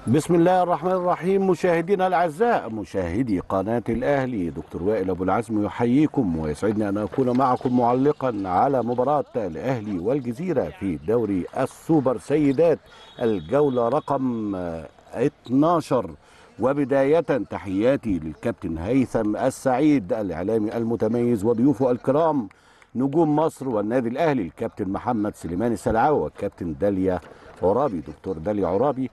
بسم الله الرحمن الرحيم مشاهدينا الاعزاء مشاهدي قناه الاهلي دكتور وائل ابو العزم يحييكم ويسعدني ان اكون معكم معلقا على مباراه الاهلي والجزيره في دوري السوبر سيدات الجوله رقم 12 وبداية تحياتي للكابتن هيثم السعيد الإعلامي المتميز وضيوفه الكرام نجوم مصر والنادي الأهلي الكابتن محمد سليمان السلعاوي والكابتن داليا عرابي دكتور داليا عرابي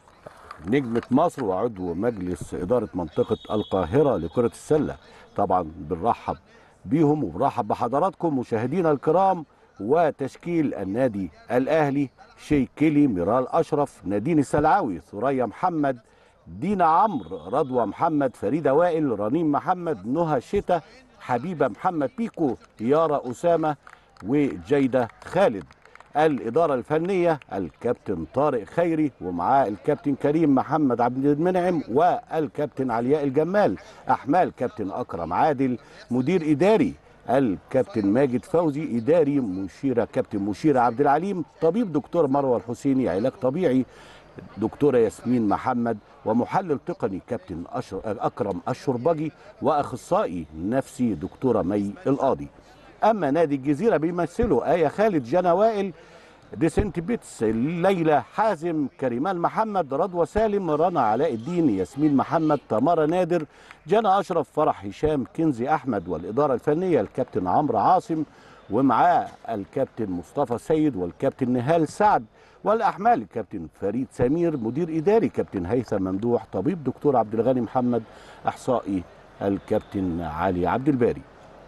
نجمة مصر وعضو مجلس إدارة منطقة القاهرة لكرة السلة طبعا بنرحب بيهم وبنرحب بحضراتكم مشاهدينا الكرام وتشكيل النادي الأهلي شيكلي ميرال أشرف نادين السلعاوي ثريا محمد دينا عمرو رضوى محمد فريدة وائل رنيم محمد نهى شتا حبيبة محمد بيكو يارا أسامة وجيدة خالد الإدارة الفنية الكابتن طارق خيري ومعاه الكابتن كريم محمد عبد المنعم والكابتن علياء الجمال أحمال كابتن أكرم عادل مدير إداري الكابتن ماجد فوزي إداري مشيرة كابتن مشيرة عبد العليم طبيب دكتور مروة الحسيني علاج طبيعي دكتورة ياسمين محمد ومحلل تقني كابتن أشر... أكرم الشربجي وأخصائي نفسي دكتورة مي القاضي أما نادي الجزيرة بيمثله آية خالد جنى وائل ديسنت بيتس ليلى حازم كريمان محمد رضوى سالم رنا علاء الدين ياسمين محمد تمارا نادر جنى أشرف فرح هشام كنزي أحمد والإدارة الفنية الكابتن عمرو عاصم ومعاه الكابتن مصطفى سيد والكابتن نهال سعد والاحمال الكابتن فريد سمير مدير اداري كابتن هيثم ممدوح طبيب دكتور عبد الغني محمد احصائي الكابتن علي عبد الباري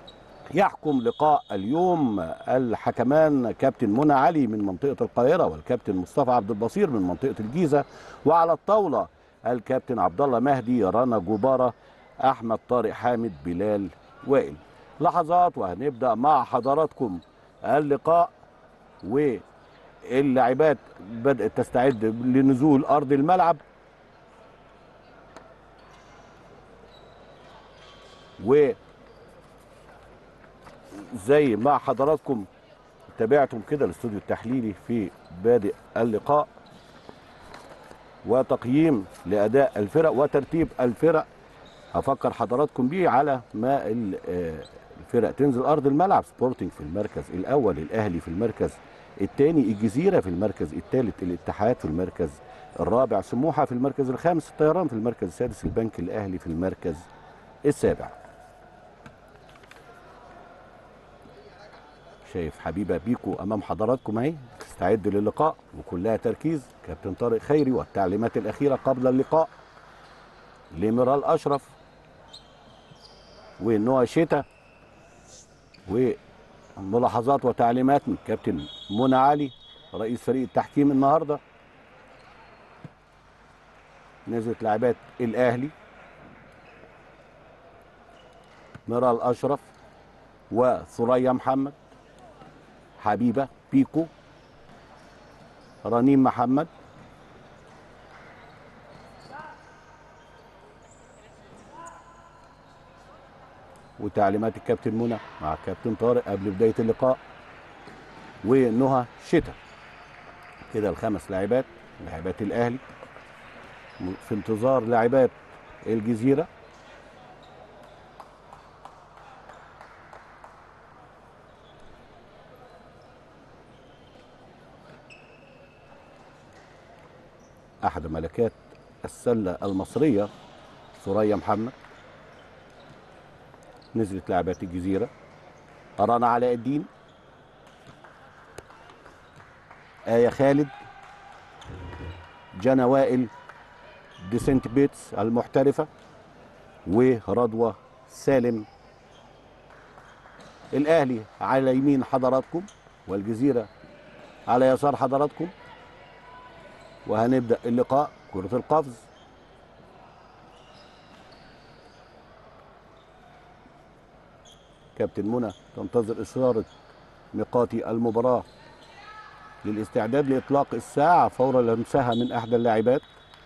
يحكم لقاء اليوم الحكمان كابتن منى علي من منطقه القاهره والكابتن مصطفى عبد البصير من منطقه الجيزه وعلى الطاوله الكابتن عبد الله مهدي رنا جباره احمد طارق حامد بلال وائل لحظات وهنبدا مع حضراتكم اللقاء و اللاعبات بدأت تستعد لنزول أرض الملعب و زي ما حضراتكم تابعتم كده الاستوديو التحليلي في بادئ اللقاء وتقييم لأداء الفرق وترتيب الفرق هفكر حضراتكم بيه على ما الفرق تنزل أرض الملعب سبورتنج في المركز الأول الأهلي في المركز الثاني الجزيرة في المركز الثالث الاتحاد في المركز الرابع سموحة في المركز الخامس الطيران في المركز السادس البنك الأهلي في المركز السابع شايف حبيبة بيكو أمام حضراتكم أهي تستعد للقاء وكلها تركيز كابتن طارق خيري والتعليمات الأخيرة قبل اللقاء لميرال أشرف ونوى شتا و ملاحظات وتعليمات من كابتن منى علي رئيس فريق التحكيم النهارده نزلت لاعبات الاهلي ميرال اشرف وثريا محمد حبيبه بيكو رنيم محمد وتعليمات الكابتن منى مع الكابتن طارق قبل بدايه اللقاء ونهى شتا كده الخمس لاعبات لاعبات الاهلي في انتظار لاعبات الجزيره احد ملكات السله المصريه ثريا محمد نزلت لاعبات الجزيرة رنا علاء الدين آية خالد جنى وائل ديسنت بيتس المحترفة ورضوى سالم الأهلي على يمين حضراتكم والجزيرة على يسار حضراتكم وهنبدأ اللقاء كرة القفز كابتن منى تنتظر إشارة نقاطي المباراة للاستعداد لإطلاق الساعة فور لمسها من إحدى اللاعبات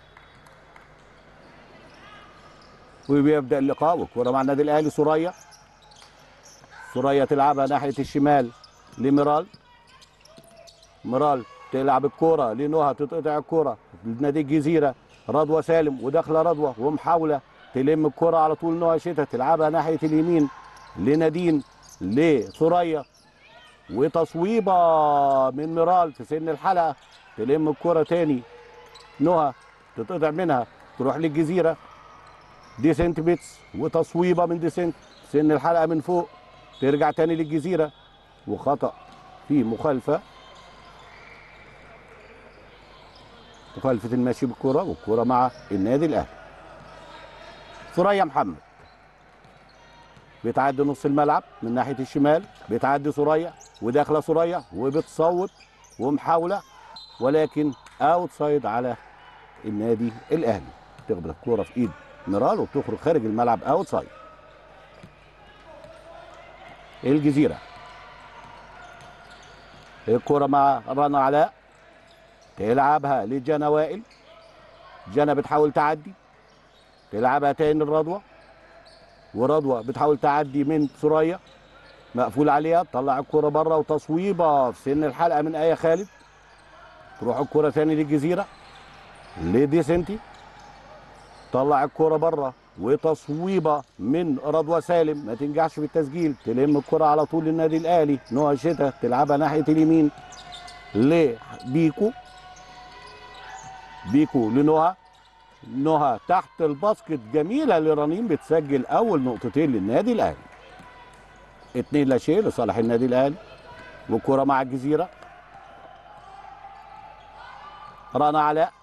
وبيبدأ اللقاء والكرة مع النادي الأهلي سوريا سوريا تلعبها ناحية الشمال لميرال ميرال تلعب الكرة لنهى تتقطع الكرة لنادي الجزيرة رضوى سالم وداخله رضوى ومحاوله تلم الكره على طول نوع شتا تلعبها ناحيه اليمين لنادين لثريا وتصويبه من ميرال في سن الحلقه تلم الكره تاني نهى تتقطع منها تروح للجزيره ديسنت بيتس وتصويبه من ديسنت سن الحلقه من فوق ترجع تاني للجزيره وخطا في مخالفه مخالفه الماشي بالكره والكره مع النادي الاهلي ثريا محمد بتعدي نص الملعب من ناحيه الشمال بتعدي ثريا وداخله ثريا وبتصوت ومحاوله ولكن اوت سايد على النادي الاهلي تخبط الكوره في ايد ميرال وبتخرج خارج الملعب اوت سايد الجزيره الكوره مع رنا علاء تلعبها لجنى وائل جنى بتحاول تعدي تلعبها تاني لرضوى ورضوى بتحاول تعدي من ثريا مقفول عليها تطلع الكرة بره وتصويبه في سن الحلقه من ايه خالد تروح الكرة تاني للجزيره لديسنتي طلع الكرة بره وتصويبه من رضوى سالم ما تنجحش في التسجيل تلم الكرة على طول للنادي الاهلي نوع شتا تلعبها ناحيه اليمين لبيكو بيكو لنهى نهى تحت الباسكت جميله لرنيم بتسجل اول نقطتين للنادي الاهلي اتنين لا شيء لصالح النادي الاهلي والكره مع الجزيره رنا علاء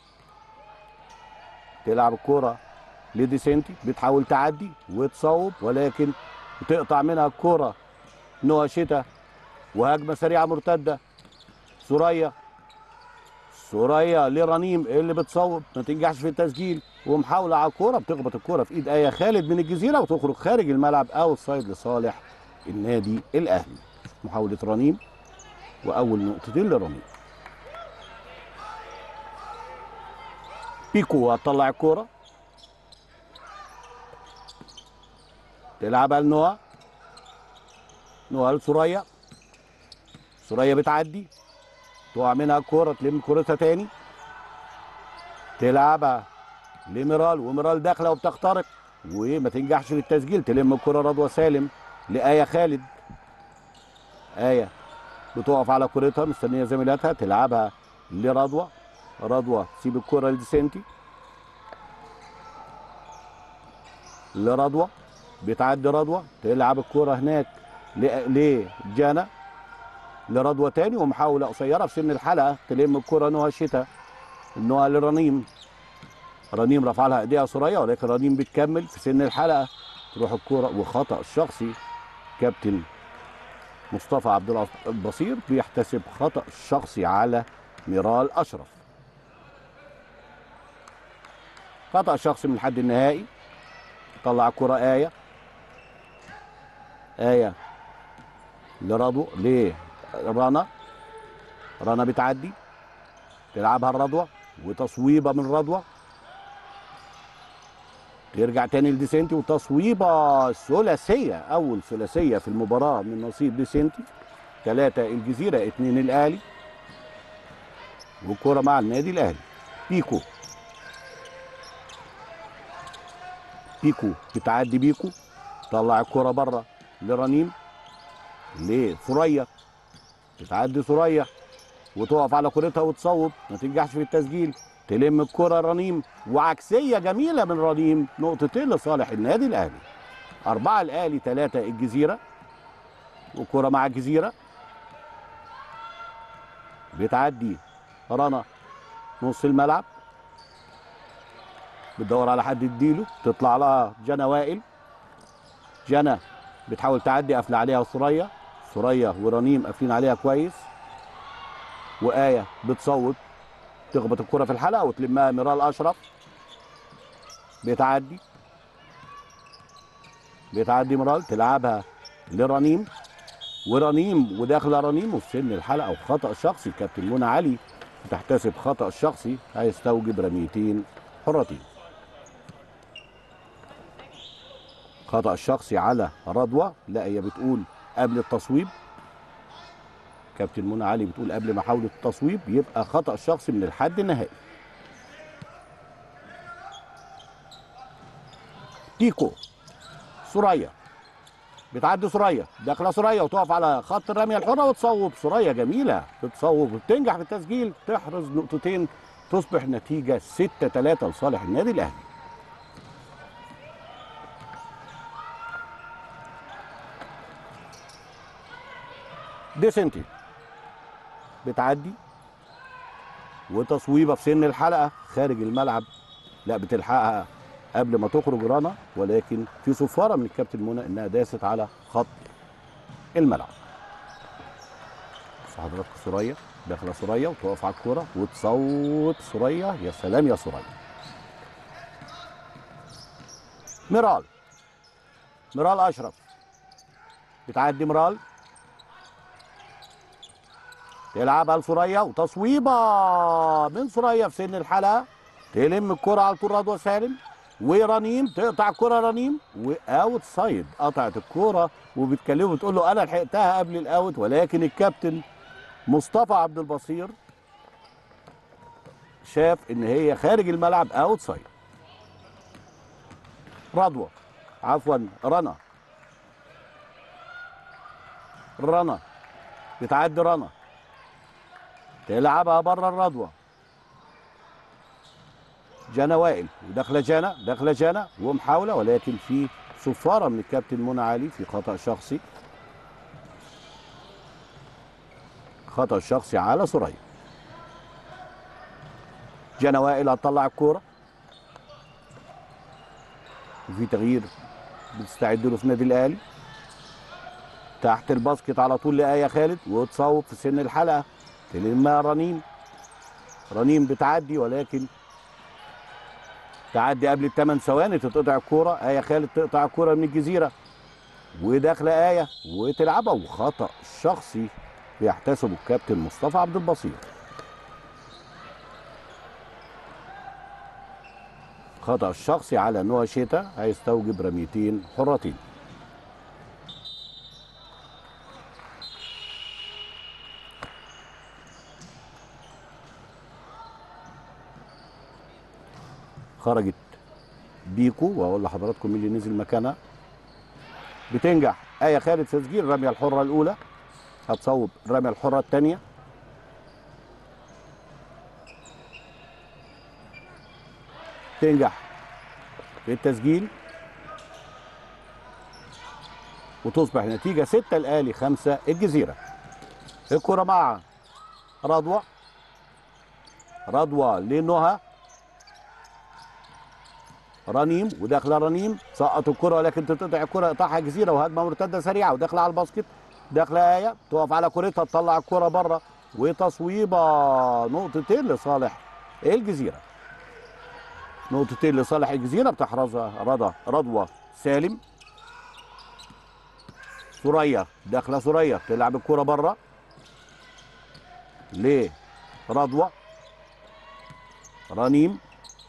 تلعب الكره لديسنتي بتحاول تعدي وتصوب ولكن تقطع منها الكره نوى شتا وهجمه سريعه مرتده ثريا ثريا لرنيم اللي بتصوب ما تنجحش في التسجيل ومحاوله على الكوره بتخبط الكوره في ايد ايه خالد من الجزيره وتخرج خارج الملعب اوت سايد لصالح النادي الاهلي محاوله رنيم واول نقطتين لرنيم بيكو هتطلع الكوره تلعبها لنوى نوى لثريا ثريا بتعدي تقع منها الكوره تلم كورتها تاني تلعبها لميرال وميرال داخله وبتخترق وما تنجحش في التسجيل تلم الكره رضوى سالم لآية خالد آية بتقف على كورتها مستنيه زميلاتها تلعبها لرضوى رضوى تسيب الكره لديسنتي لرضوى بتعدي رضوى تلعب الكره هناك ل- لجانا لرضوى تاني ومحاوله قصيره في سن الحلقه تلم الكره نهى شتا نهى لرنيم رنيم رفع لها ايديها ثريا ولكن رنيم بتكمل في سن الحلقه تروح الكره وخطا الشخصي كابتن مصطفى عبد العط- البصير بيحتسب خطا شخصي على ميرال اشرف خطا شخصي من الحد النهائي طلع كره ايه ايه لرضو لرنا رنا بتعدي تلعبها الرضوى وتصويبه من رضوى ترجع تاني لديسنتي وتصويبه ثلاثيه اول ثلاثيه في المباراه من نصيب ديسنتي ثلاثه الجزيره اثنين الاهلي والكره مع النادي الاهلي بيكو بيكو بتعدي بيكو طلع الكره بره لرنيم لثريا بتعدي ثريا وتقف على كورتها وتصوب ما تنجحش في التسجيل تلم الكرة رنيم وعكسية جميلة من رنيم نقطتين لصالح النادي الأهلي أربعة الأهلي ثلاثة الجزيرة وكرة مع الجزيرة بتعدي رنا نص الملعب بتدور على حد تديله تطلع لها جنى وائل جنى بتحاول تعدي قافله عليها ثريا ثريا ورنيم قافلين عليها كويس وآية بتصوت تخبط الكرة في الحلقة وتلمها ميرال أشرف بتعدي بتعدي ميرال تلعبها لرنيم ورنيم وداخله رنيم وفي سن الحلقة وخطأ شخصي كابتن منى علي تحتسب خطأ شخصي هيستوجب رميتين حرتين خطأ شخصي على رضوى لا هي بتقول قبل التصويب كابتن منى علي بتقول قبل محاولة التصويب يبقى خطأ شخصي من الحد النهائي تيكو سوريا بتعدي سوريا داخله سوريا وتقف على خط الرميه الحره وتصوب سوريا جميله بتصوب وبتنجح في التسجيل تحرز نقطتين تصبح نتيجه 6 3 لصالح النادي الاهلي ديسنتي بتعدي وتصويبه في سن الحلقه خارج الملعب لا بتلحقها قبل ما تخرج رنا ولكن في صفاره من الكابتن منى انها داست على خط الملعب بص حضراتكم سوريا داخله سوريا وتقف على الكوره وتصوت سوريا يا سلام يا سوريا ميرال ميرال اشرف بتعدي ميرال تلعبها لسوريا وتصويبه من سوريا في سن الحلقه تلم الكره على طول رضوى سالم ورنيم تقطع الكره رنيم واوت سايد قطعت الكره وبتكلمه بتقول له انا لحقتها قبل الاوت ولكن الكابتن مصطفى عبد البصير شاف ان هي خارج الملعب اوت سايد رضوى عفوا رنا رنا بتعدي رنا تلعبها بره الرضوه جانا وائل وداخله جانا داخله جانا ومحاوله ولكن في صفاره من الكابتن منى علي في خطا شخصي خطا شخصي على سوريا جانا وائل هتطلع الكوره وفي تغيير بتستعد له في النادي الاهلي تحت الباسكت على طول لآية خالد وتصوب في سن الحلقه تلمها رنيم رنيم بتعدي ولكن تعدي قبل الثمان ثواني تتقطع الكوره آية خالد تقطع الكوره من الجزيره وداخله آية وتلعبها وخطأ شخصي بيحتسبه الكابتن مصطفى عبد البصير خطأ الشخصي على نوع شيتا هيستوجب رميتين حرتين خرجت بيكو واقول لحضراتكم مين اللي نزل مكانها بتنجح آية خالد في تسجيل الرمية الحرة الأولى هتصوب الرمية الحرة الثانية تنجح في التسجيل وتصبح نتيجة ستة الآلي خمسة الجزيرة الكرة مع رضوى رضوى لنهى رنيم وداخله رنيم سقط الكره ولكن تتقطع الكره قطعها جزيره وهجمه مرتده سريعه وداخله على الباسكت داخله ايه تقف على كورتها تطلع الكره بره وتصويبه نقطتين لصالح الجزيره نقطتين لصالح الجزيره بتحرزها رضا رضوى سالم ثريا داخله ثريا تلعب الكره بره لرضوى رنيم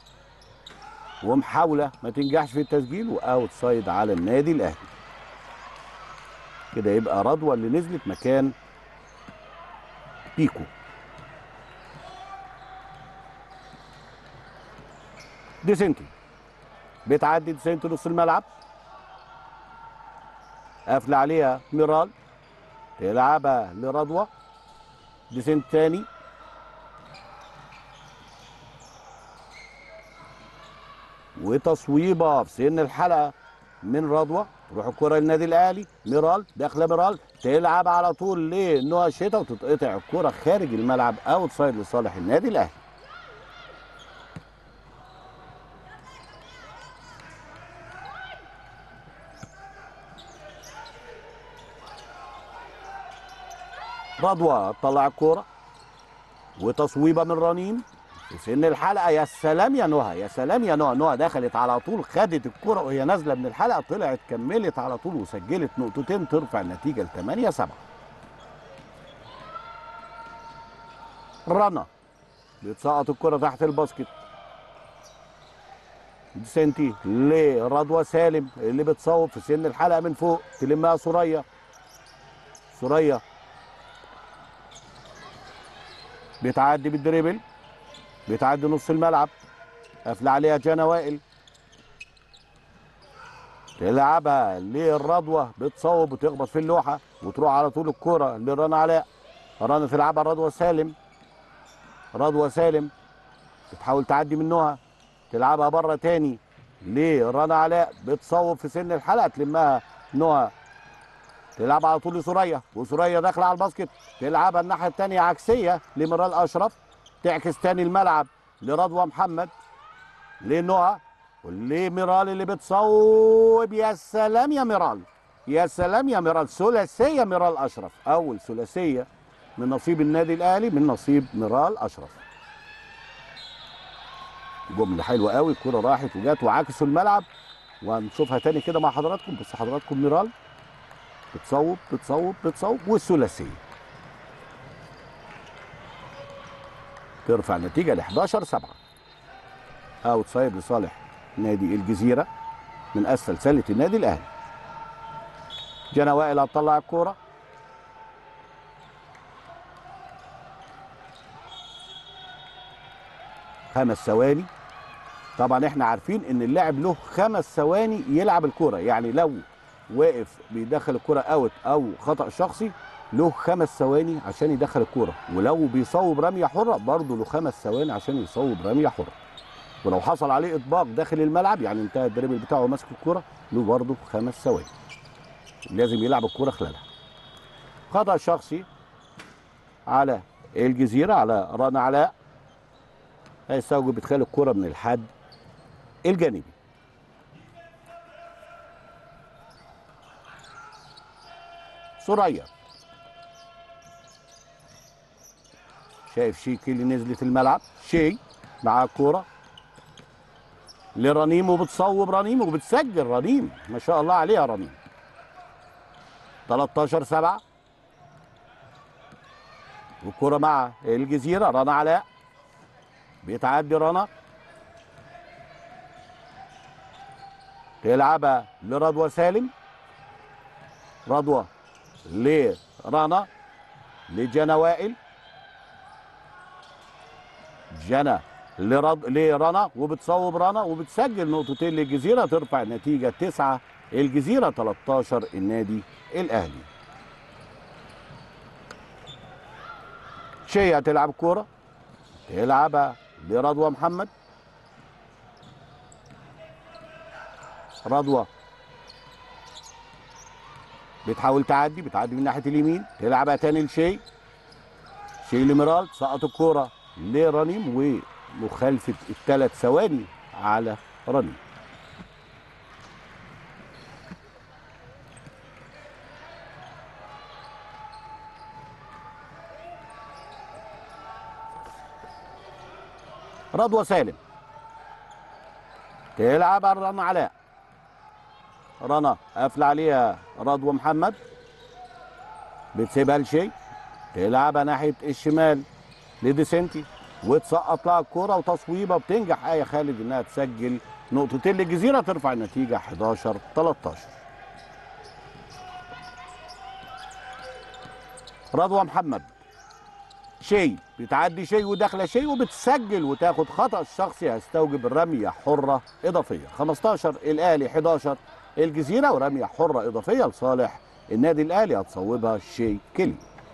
ومحاوله ما تنجحش في التسجيل واوت سايد على النادي الاهلي كده يبقى رضوى اللي نزلت مكان بيكو ديسنتي بتعدي ديسنتي نص الملعب قافله عليها ميرال تلعبها لرضوى ديسنت تاني وتصويبه في سن الحلقه من رضوى تروح الكره للنادي الاهلي ميرال داخله ميرال تلعب على طول لنوع شتا وتتقطع الكره خارج الملعب اوت سايد لصالح النادي الاهلي رضوى طلع الكوره وتصويبه من رنيم في سن الحلقه يا سلام يا نهى يا سلام يا نهى نهى دخلت على طول خدت الكره وهي نازله من الحلقه طلعت كملت على طول وسجلت نقطتين ترفع النتيجه ل 8 7 رنا بتسقط الكره تحت الباسكت سنتي لرضوى سالم اللي بتصوب في سن الحلقه من فوق تلمها سوريا سوريا بتعدي بالدريبل بتعدي نص الملعب قافله عليها جانا وائل تلعبها للرضوة بتصوب وتخبط في اللوحة وتروح على طول الكرة لرنا علاء رنا تلعبها رضوى سالم رضوى سالم بتحاول تعدي منها تلعبها بره تاني لرنا علاء بتصوب في سن الحلقة تلمها نهى تلعبها على طول لسوريا وسوريا داخله على الباسكت تلعبها الناحيه الثانيه عكسيه لمرال اشرف تعكس تاني الملعب لرضوى محمد لنهى ولميرال اللي بتصوب يا سلام يا ميرال يا سلام يا ميرال ثلاثيه ميرال اشرف اول ثلاثيه من نصيب النادي الاهلي من نصيب ميرال اشرف جمله حلوه قوي الكره راحت وجت وعكسوا الملعب وهنشوفها تاني كده مع حضراتكم بس حضراتكم ميرال بتصوب بتصوب بتصوب والثلاثيه ترفع النتيجه ل 11 7 اوت سايد لصالح نادي الجزيره من اسفل سله النادي الاهلي جنى وائل هتطلع الكوره خمس ثواني طبعا احنا عارفين ان اللاعب له خمس ثواني يلعب الكوره يعني لو واقف بيدخل الكرة اوت او خطأ شخصي له خمس ثواني عشان يدخل الكرة ولو بيصوب رمية حرة برضه له خمس ثواني عشان يصوب رمية حرة ولو حصل عليه اطباق داخل الملعب يعني انتهى الدريبل بتاعه ماسك الكرة له برضه خمس ثواني لازم يلعب الكرة خلالها خطأ شخصي على الجزيرة على رنا علاء هيستوجب ادخال الكرة من الحد الجانبي سوريا شايف شيكي اللي نزلت الملعب شي مع الكورة لرنيم وبتصوب رنيم وبتسجل رنيم ما شاء الله عليها رنيم 13 7 والكرة مع الجزيرة رنا علاء بيتعدي رنا تلعبها لرضوى سالم رضوى لرنا لجنى وائل جنى لرض... لرنا وبتصوب رنا وبتسجل نقطتين للجزيره ترفع النتيجه 9 الجزيره 13 النادي الاهلي شيء هتلعب كوره تلعبها لرضوى محمد رضوى بتحاول تعدي بتعدي من ناحيه اليمين تلعبها تاني لشي شي لميرال سقط الكوره لرنيم ومخالفه الثلاث ثواني على رنيم رضوى سالم تلعب على رنا علاء رنا قافله عليها رضوى محمد بتسيبها لشي تلعبها ناحيه الشمال لديسنتي وتسقط لها الكوره وتصويبه بتنجح ايه خالد انها تسجل نقطتين للجزيره ترفع النتيجه 11 13 رضوى محمد شيء بتعدي شيء وداخله شيء وبتسجل وتاخد خطا شخصي هيستوجب رميه حره اضافيه 15 الاهلي 11 الجزيره ورميه حره اضافيه لصالح النادي الاهلي هتصوبها شي كيلي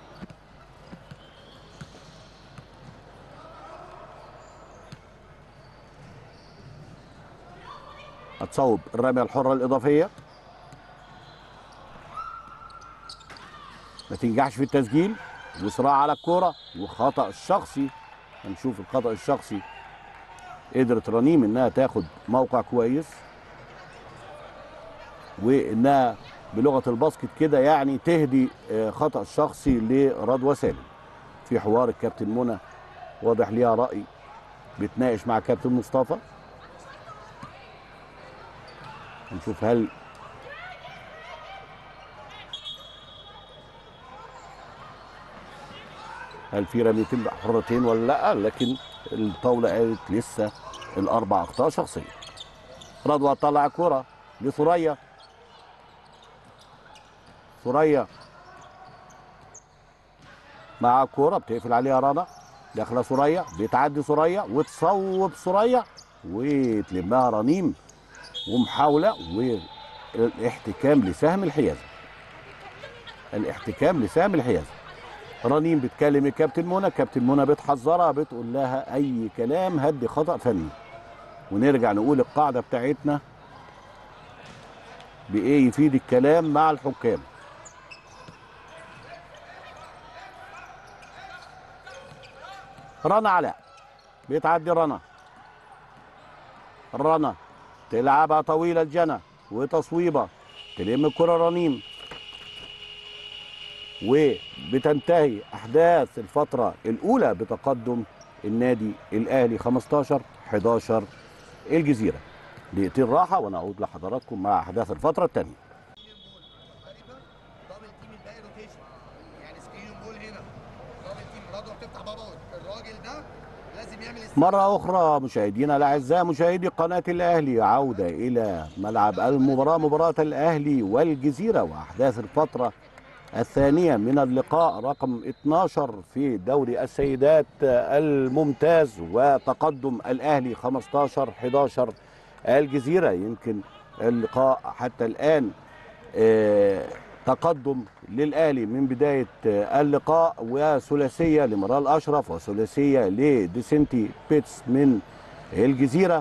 هتصوب الرميه الحره الاضافيه ما تنجحش في التسجيل وصراع على الكوره وخطا شخصي هنشوف الخطا الشخصي قدرت رنيم انها تاخد موقع كويس وانها بلغه الباسكت كده يعني تهدي آه، خطا شخصي لرضوى سالم في حوار الكابتن منى واضح ليها راي بتناقش مع كابتن مصطفى نشوف هل هل في رميتين حرتين ولا لا لكن الطاوله قالت لسه الاربع اخطاء شخصيه رضوى طلع كرة لثريا ثريا مع الكرة بتقفل عليها رنا داخله ثريا بتعدي ثريا وتصوب ثريا وتلمها رنيم ومحاوله الاحتكام لسهم الحيازه الاحتكام لسهم الحيازه رنيم بتكلم الكابتن منى كابتن منى بتحذرها بتقول لها اي كلام هدي خطا فني ونرجع نقول القاعده بتاعتنا بايه يفيد الكلام مع الحكام رنا علاء بتعدي رنا رنا تلعبها طويله الجنى وتصويبه تلم الكره رنيم وبتنتهي احداث الفتره الاولى بتقدم النادي الاهلي 15 11 الجزيره دقيقتين راحه ونعود لحضراتكم مع احداث الفتره الثانيه دبل تيم الباقي روتيشن يعني سكرين بول هنا دبل تيم رضوى بتفتح بابا الراجل ده لازم يعمل است- مرة أخرى مشاهدينا الأعزاء مشاهدي قناة الأهلي عودة إلى ملعب المباراة مباراة الأهلي والجزيرة وأحداث الفترة الثانية من اللقاء رقم 12 في دوري السيدات الممتاز وتقدم الأهلي 15 11 الجزيرة يمكن اللقاء حتى الآن آه، تقدم للأهلي من بداية آه، اللقاء وثلاثية لمرال أشرف وثلاثية لديسنتي بيتس من الجزيرة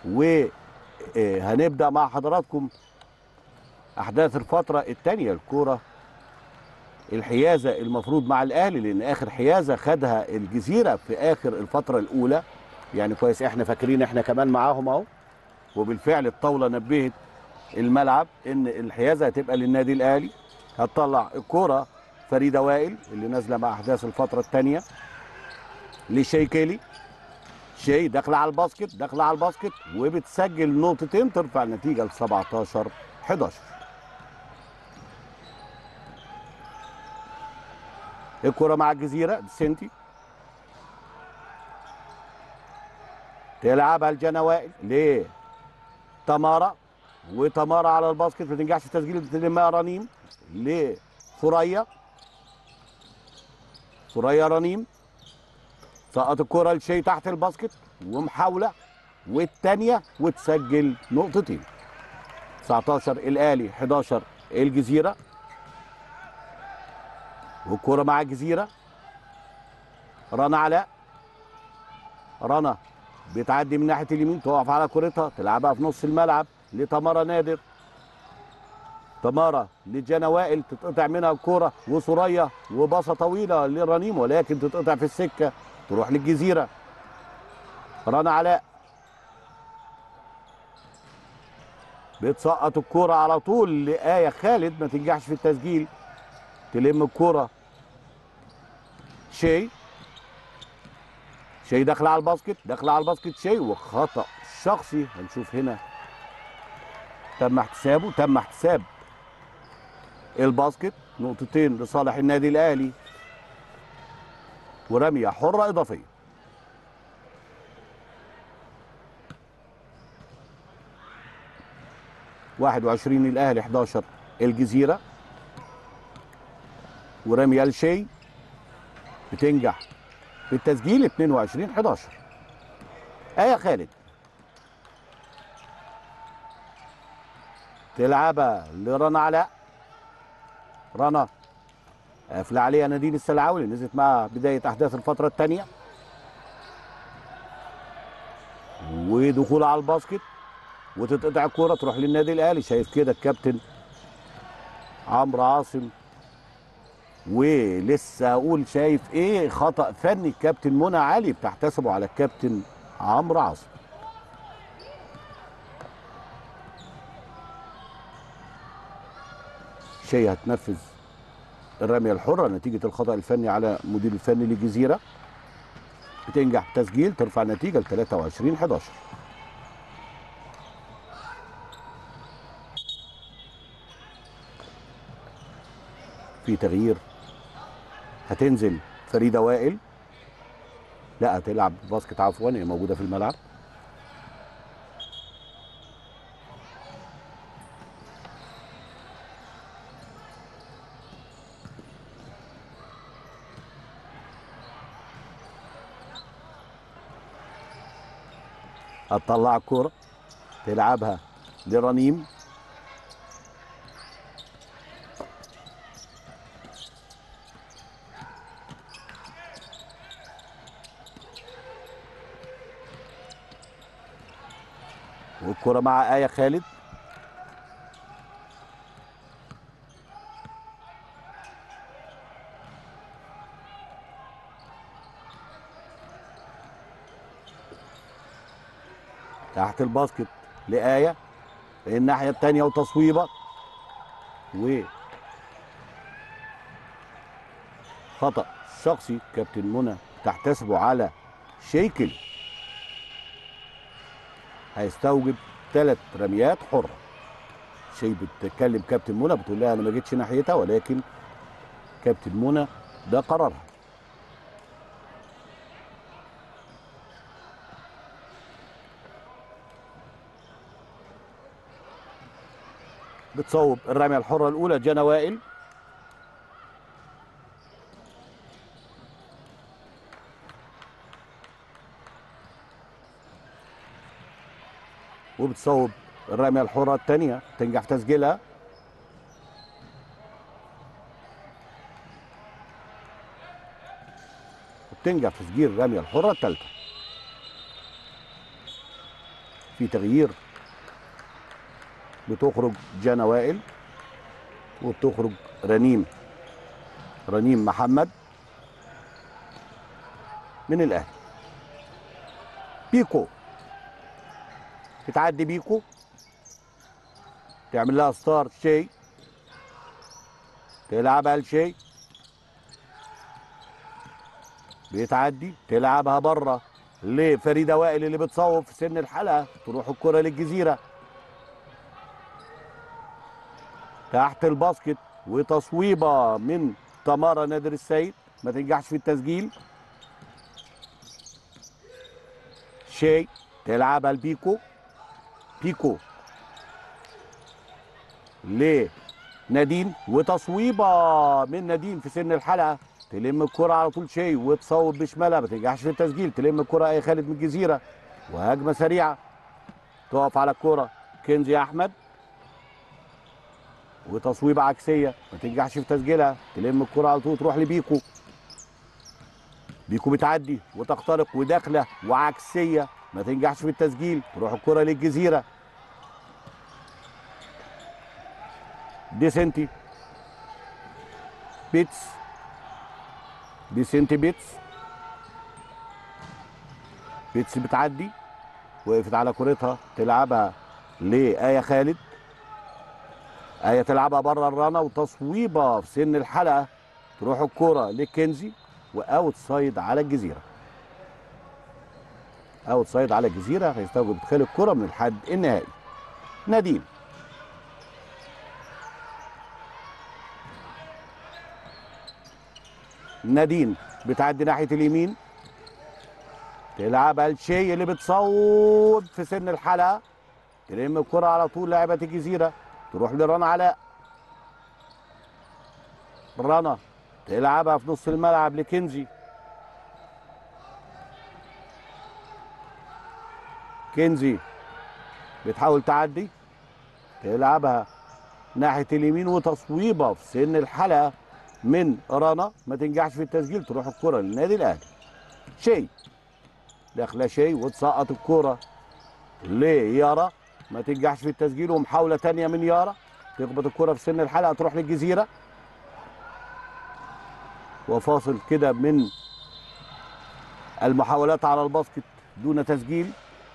وهنبدأ مع حضراتكم أحداث الفترة الثانية الكورة الحيازة المفروض مع الأهلي لأن آخر حيازة خدها الجزيرة في آخر الفترة الأولى يعني كويس احنا فاكرين احنا كمان معاهم اهو وبالفعل الطاولة نبهت الملعب ان الحيازة هتبقى للنادي الأهلي هتطلع الكرة فريدة وائل اللي نازلة مع أحداث الفترة الثانية لشي كيلي شي داخلة على الباسكت داخلة على الباسكت وبتسجل نقطتين ترفع النتيجة ل 17 11 الكرة مع الجزيرة سنتي تلعبها الجنى وائل ليه تمارا وتمارا على الباسكت ما تنجحش تسجيل بتلمها رنيم لثريا ثريا رنيم سقط الكرة لشي تحت الباسكت ومحاولة والتانية وتسجل نقطتين 19 الأهلي 11 الجزيرة والكرة مع الجزيرة رنا علاء رنا بتعدي من ناحية اليمين تقف على كرتها تلعبها في نص الملعب لتمارا نادر تمارا لجانا وائل تتقطع منها الكرة وسوريا وباصة طويلة لرنيم ولكن تتقطع في السكة تروح للجزيرة رنا علاء بتسقط الكرة على طول لآية خالد ما تنجحش في التسجيل تلم الكرة شي شي داخله على الباسكت داخله على الباسكت شي وخطأ شخصي هنشوف هنا تم احتسابه تم احتساب الباسكت نقطتين لصالح النادي الاهلي ورميه حره اضافيه واحد وعشرين الاهلي 11 الجزيره ورمي الشي بتنجح في التسجيل 22 11 آية خالد تلعبها لرنا علاء رنا قافلة عليها نادين السلعاوي اللي نزلت مع بداية أحداث الفترة الثانية ودخول على الباسكت وتتقطع الكورة تروح للنادي الأهلي شايف كده الكابتن عمرو عاصم ولسه اقول شايف ايه خطا فني الكابتن منى علي بتحتسبه على الكابتن عمرو عاصم شيء هتنفذ الرميه الحره نتيجه الخطا الفني على مدير الفني للجزيره بتنجح بتسجيل ترفع النتيجه ل 23 11 في تغيير هتنزل فريده وائل لا هتلعب باسكت عفوا هي موجوده في الملعب هتطلع الكوره تلعبها لرنيم والكرة مع آية خالد تحت الباسكت لآية الناحية التانية وتصويبة و خطأ شخصي كابتن منى تحتسبه على شيكل هيستوجب ثلاث رميات حرة شيء بتتكلم كابتن منى بتقول لها انا ما جيتش ناحيتها ولكن كابتن منى ده قرارها بتصوب الرمية الحرة الأولى جانا وائل وبتصوب الرمية الحرة الثانية تنجح في تسجيلها وبتنجح في تسجيل الرمية الحرة الثالثة في تغيير بتخرج جانا وائل وبتخرج رنيم رنيم محمد من الاهلي بيكو بتعدي بيكو تعمل لها ستار شيء تلعبها لشيء بتعدي تلعبها بره لفريده وائل اللي بتصوب في سن الحلقه تروح الكره للجزيره تحت الباسكت وتصويبه من تمارا نادر السيد ما تنجحش في التسجيل شيء تلعبها لبيكو بيكو لنادين وتصويبه من نادين في سن الحلقه تلم الكرة على طول شيء وتصوب بشمالها ما تنجحش في التسجيل تلم الكرة اي خالد من الجزيره وهجمه سريعه تقف على الكرة كنزي احمد وتصويبه عكسيه ما تنجحش في تسجيلها تلم الكرة على طول تروح لبيكو بيكو بتعدي وتخترق وداخله وعكسيه ما تنجحش في التسجيل تروح الكرة للجزيرة ديسنتي بيتس ديسنتي بيتس بيتس بتعدي وقفت على كورتها تلعبها لآية خالد آية تلعبها بره الرنا وتصويبة في سن الحلقة تروح الكرة لكنزي واوت سايد على الجزيره اوت سايد على الجزيره هيستوجب ادخال الكره من الحد النهائي نادين نادين بتعدي ناحيه اليمين تلعبها لشي اللي بتصوب في سن الحلقه تلم الكره على طول لاعبه الجزيره تروح لرنا علاء رنا تلعبها في نص الملعب لكنزي كنزي بتحاول تعدي تلعبها ناحيه اليمين وتصويبه في سن الحلقه من رنا ما تنجحش في التسجيل تروح الكره للنادي الاهلي شيء داخله شيء وتسقط الكره ليارا ما تنجحش في التسجيل ومحاوله تانية من يارا تخبط الكره في سن الحلقه تروح للجزيره وفاصل كده من المحاولات على الباسكت دون تسجيل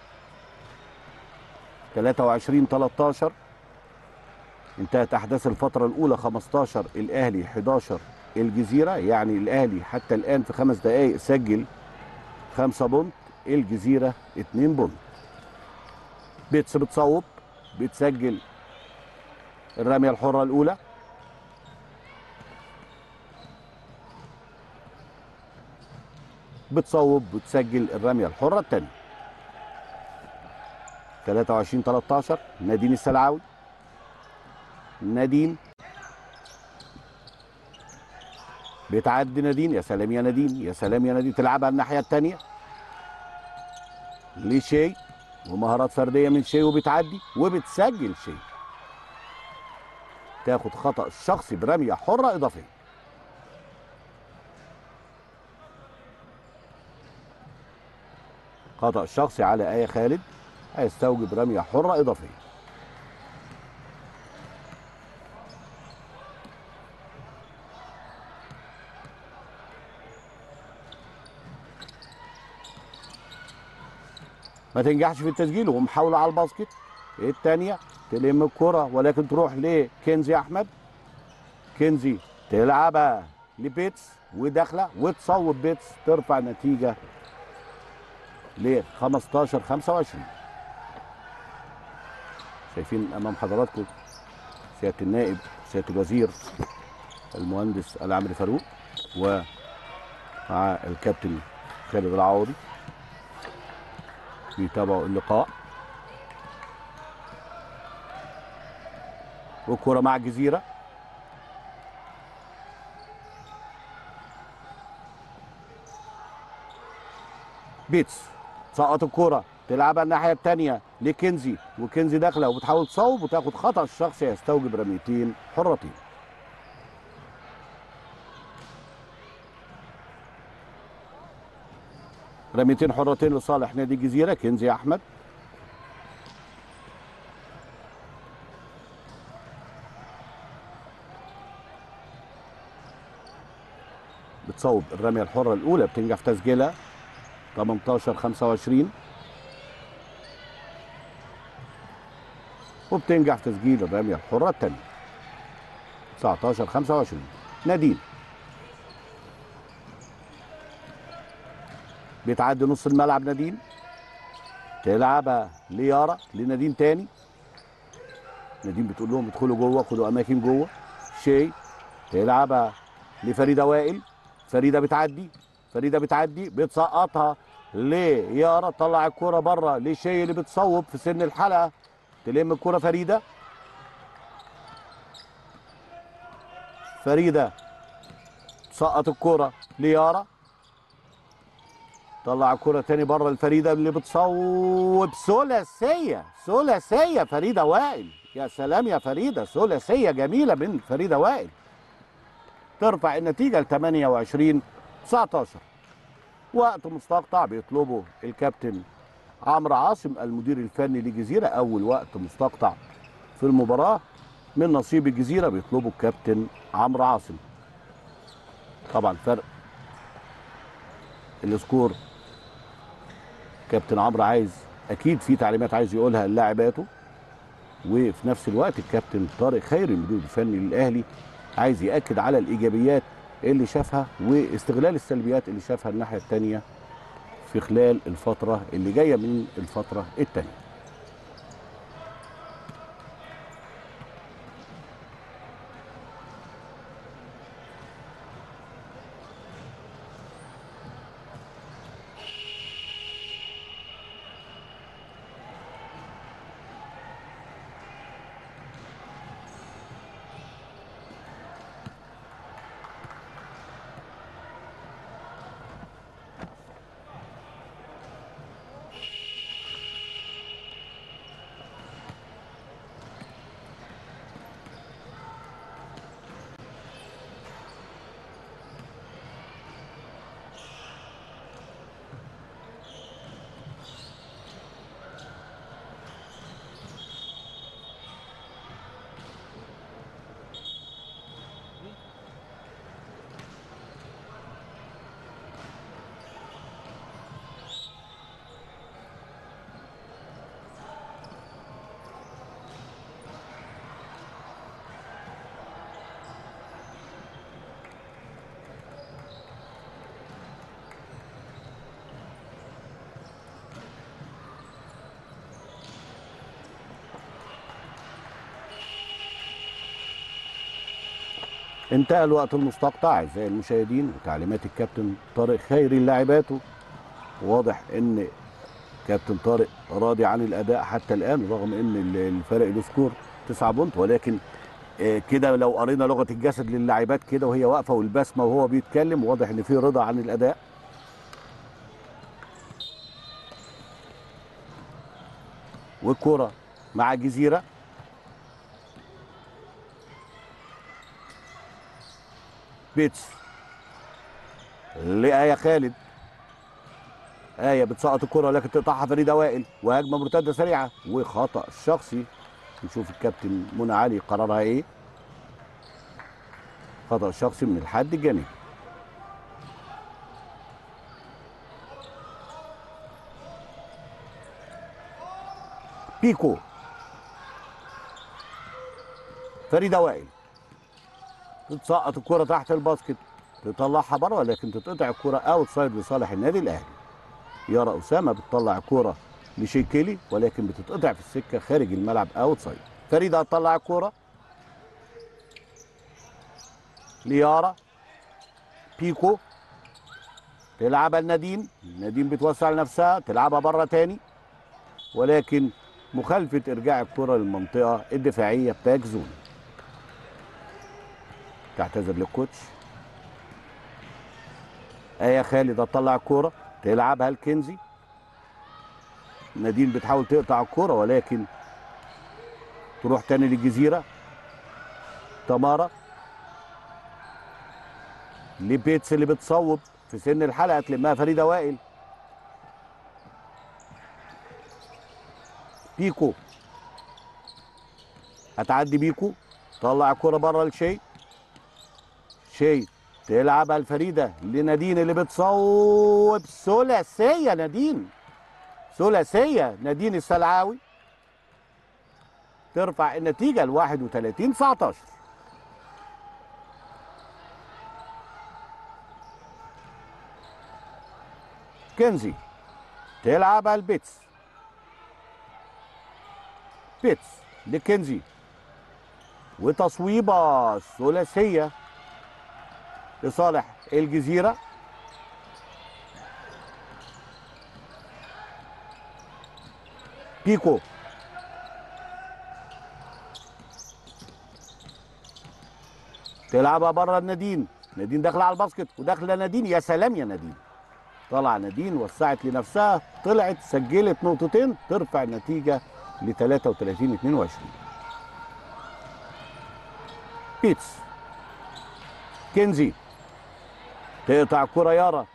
23 13 انتهت احداث الفتره الاولى 15 الاهلي 11 الجزيره يعني الاهلي حتى الان في خمس دقائق سجل 5 بونت الجزيره 2 بونت بيتس بتصوب بتسجل الرميه الحره الاولى بتصوب وتسجل الرميه الحره الثانيه 23 13 نادين السلعاوي نادين بتعدي نادين يا سلام يا نادين يا سلام يا نادين تلعبها الناحيه الثانيه لشي ومهارات فرديه من شي وبتعدي وبتسجل شي تاخد خطا شخصي برميه حره اضافيه خطا شخصي على ايه خالد هيستوجب رميه حره اضافيه ما تنجحش في التسجيل ومحاولة على الباسكت الثانية تلم الكرة ولكن تروح لكنزي أحمد كنزي تلعبها لبيتس وداخلة وتصوب بيتس ترفع نتيجة ل 15 25 شايفين أمام حضراتكم سيادة النائب سيادة الوزير المهندس العمري فاروق ومع الكابتن خالد العوضي بيتابعوا اللقاء والكرة مع الجزيرة بيتس سقط الكرة تلعبها الناحية التانية لكنزي وكنزي داخلة وبتحاول تصوب وتاخد خطأ الشخصي يستوجب رميتين حرتين رميتين حرتين لصالح نادي الجزيرة كنزي أحمد بتصوب الرمية الحرة الأولى بتنجح في تسجيلها 18 25 وبتنجح في تسجيل الرمية الحرة الثانية 19 25 نادين بيتعدي نص الملعب نادين تلعبها ليارا لنادين تاني نادين بتقول لهم ادخلوا جوه خدوا اماكن جوه شي تلعبها لفريده وائل فريده بتعدي فريده بتعدي بتسقطها ليارا طلع الكوره بره لشي اللي بتصوب في سن الحلقه تلم الكوره فريده فريده تسقط الكوره ليارا طلع الكرة تاني بره الفريدة اللي بتصوب ثلاثية ثلاثية فريدة وائل يا سلام يا فريدة ثلاثية جميلة من فريدة وائل ترفع النتيجة ل 28 19 وقت مستقطع بيطلبه الكابتن عمرو عاصم المدير الفني للجزيرة أول وقت مستقطع في المباراة من نصيب الجزيرة بيطلبه الكابتن عمرو عاصم طبعا فرق السكور كابتن عمرو عايز اكيد في تعليمات عايز يقولها للاعباته وفي نفس الوقت الكابتن طارق خيري المدير الفني للاهلي عايز ياكد على الايجابيات اللي شافها واستغلال السلبيات اللي شافها الناحيه الثانيه في خلال الفتره اللي جايه من الفتره الثانيه انتهى الوقت المستقطع اعزائي المشاهدين وتعليمات الكابتن طارق خيري للاعباته واضح ان كابتن طارق راضي عن الاداء حتى الان رغم ان الفرق السكور 9 بونت ولكن آه، كده لو قرينا لغه الجسد للاعبات كده وهي واقفه والبسمه وهو بيتكلم واضح ان في رضا عن الاداء والكره مع الجزيره بيتس لآية خالد آية بتسقط الكرة ولكن تقطعها فريدة وائل وهجمة مرتدة سريعة وخطأ شخصي نشوف الكابتن منى علي قرارها ايه خطأ شخصي من الحد الجانبي بيكو فريدة وائل تتسقط الكرة تحت الباسكت تطلعها بره ولكن تتقطع الكرة اوت سايد لصالح النادي الاهلي يارا اسامه بتطلع الكرة لشيكيلي ولكن بتتقطع في السكه خارج الملعب اوت سايد فريده هتطلع الكرة ليارا بيكو تلعبها لنادين نادين بتوسع لنفسها تلعبها بره تاني ولكن مخالفه ارجاع الكرة للمنطقه الدفاعيه باك زون تعتذر للكوتش آية خالد هتطلع الكورة تلعبها لكنزي نادين بتحاول تقطع الكورة ولكن تروح تاني للجزيرة تمارا لبيتس اللي بتصوب في سن الحلقة تلمها فريدة وائل بيكو هتعدي بيكو طلع الكورة بره لشي شي تلعبها الفريده لنادين اللي بتصوب ثلاثيه نادين ثلاثيه نادين السلعاوي ترفع النتيجه ل 31 19 كنزي تلعبها البيتس بيتس لكنزي وتصويبه ثلاثيه لصالح الجزيرة بيكو تلعبها بره النادين نادين داخله على الباسكت وداخله نادين يا سلام يا نادين طلع نادين وسعت لنفسها طلعت سجلت نقطتين ترفع النتيجه ل 33 22 بيتس كنزي تقطع كرة يارا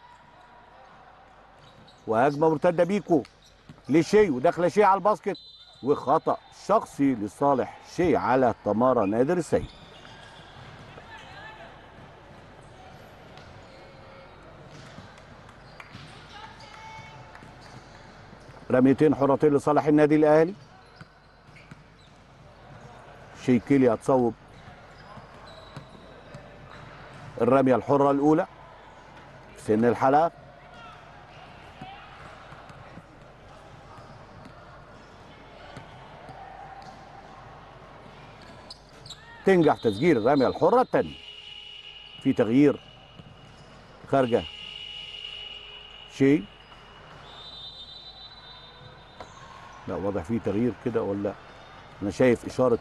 وهجمة مرتدة بيكو لشي وداخلة شي على الباسكت وخطأ شخصي لصالح شي على تمارا نادر السيد رميتين حرتين لصالح النادي الاهلي شيكيلي هتصوب الرميه الحره الاولى في سن الحلقه تنجح تسجيل الرميه الحره الثانيه في تغيير خارجه شيء لا واضح فيه تغيير كده ولا انا شايف اشاره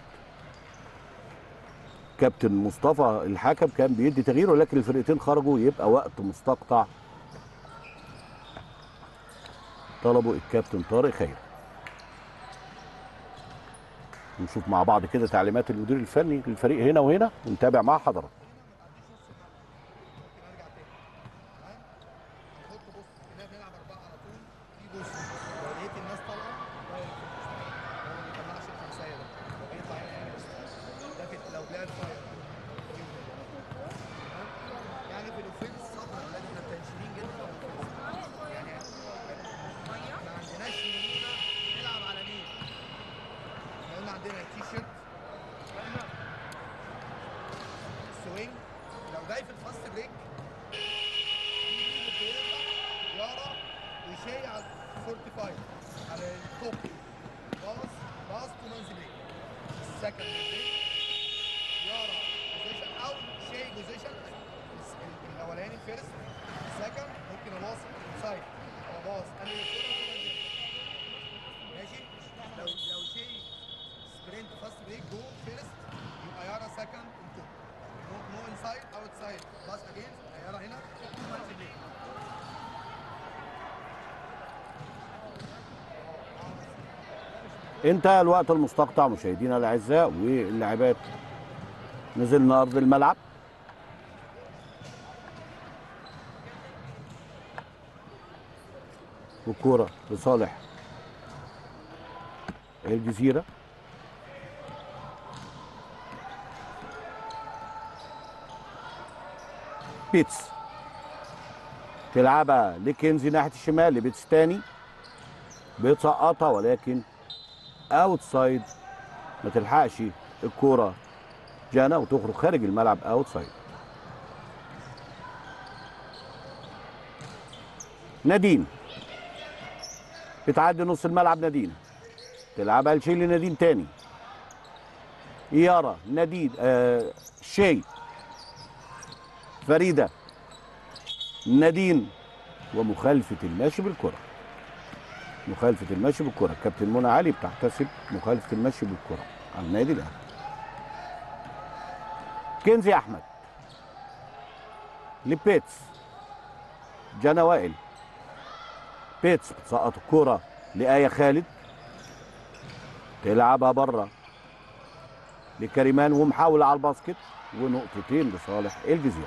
كابتن مصطفى الحكم كان بيدي تغيير ولكن الفرقتين خرجوا يبقى وقت مستقطع طلبوا الكابتن طارق خير نشوف مع بعض كده تعليمات المدير الفني للفريق هنا وهنا ونتابع مع حضراتكم نحط بص هنا بنلعب اربعه على طول في بص لو لقيت الناس طالعه غير الفينش هو ما بيطلعش الخمسيه ده هو بيطلع هنا بس ده في لو لعب فاير يعني في الاوفنس صح ولا احنا متنشنين جدا في الاوفنس يعني ما عندناش نمونه نلعب على مين احنا قلنا عندنا تي شيرت سوينج لو جاي في الفاست بريك يارا وشي على 45 على التوب باص باص تو مانز بريك السكند بريك يارا بوزيشن او شي بوزيشن الاولاني فيرست السكند ممكن اباص سايد او باص انا ماشي لو لو شي سبرنت فاست بريك جو فيرست يبقى يارا سكند توب نو نو انسايد اوت سايد باص اجين يارا هنا تو مانز بريك انتهى الوقت المستقطع مشاهدينا الاعزاء واللاعبات نزلنا ارض الملعب والكوره لصالح الجزيره بيتس تلعبها لكنزي ناحيه الشمال لبيتس تاني بيتسقطها ولكن اوت سايد ما تلحقش الكوره جانا وتخرج خارج الملعب اوت سايد نادين بتعدي نص الملعب نادين تلعبها لشيلي نادين تاني يارا نادين آه شي فريده نادين ومخالفه الماشي بالكره مخالفه المشي بالكره كابتن منى علي بتحتسب مخالفه المشي بالكره على النادي الاهلي كنزي احمد لبيتس جانا وائل بيتس بتسقط الكوره لآية خالد تلعبها بره لكريمان ومحاولة على الباسكت ونقطتين لصالح الجزيرة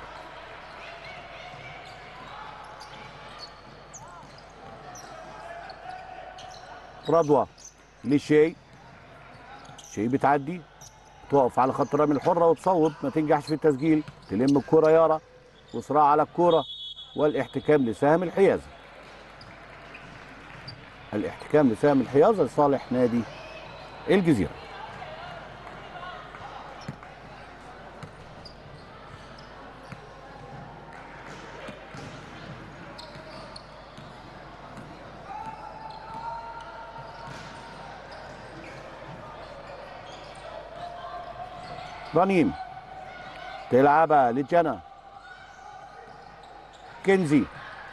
رضوى لشي شي بتعدي تقف على خط الرمي الحرة وتصوب ما تنجحش في التسجيل تلم الكرة يارا وصراع على الكرة والاحتكام لسهم الحيازة الاحتكام لسهم الحيازة لصالح نادي الجزيرة رنيم تلعبها لجنى كنزي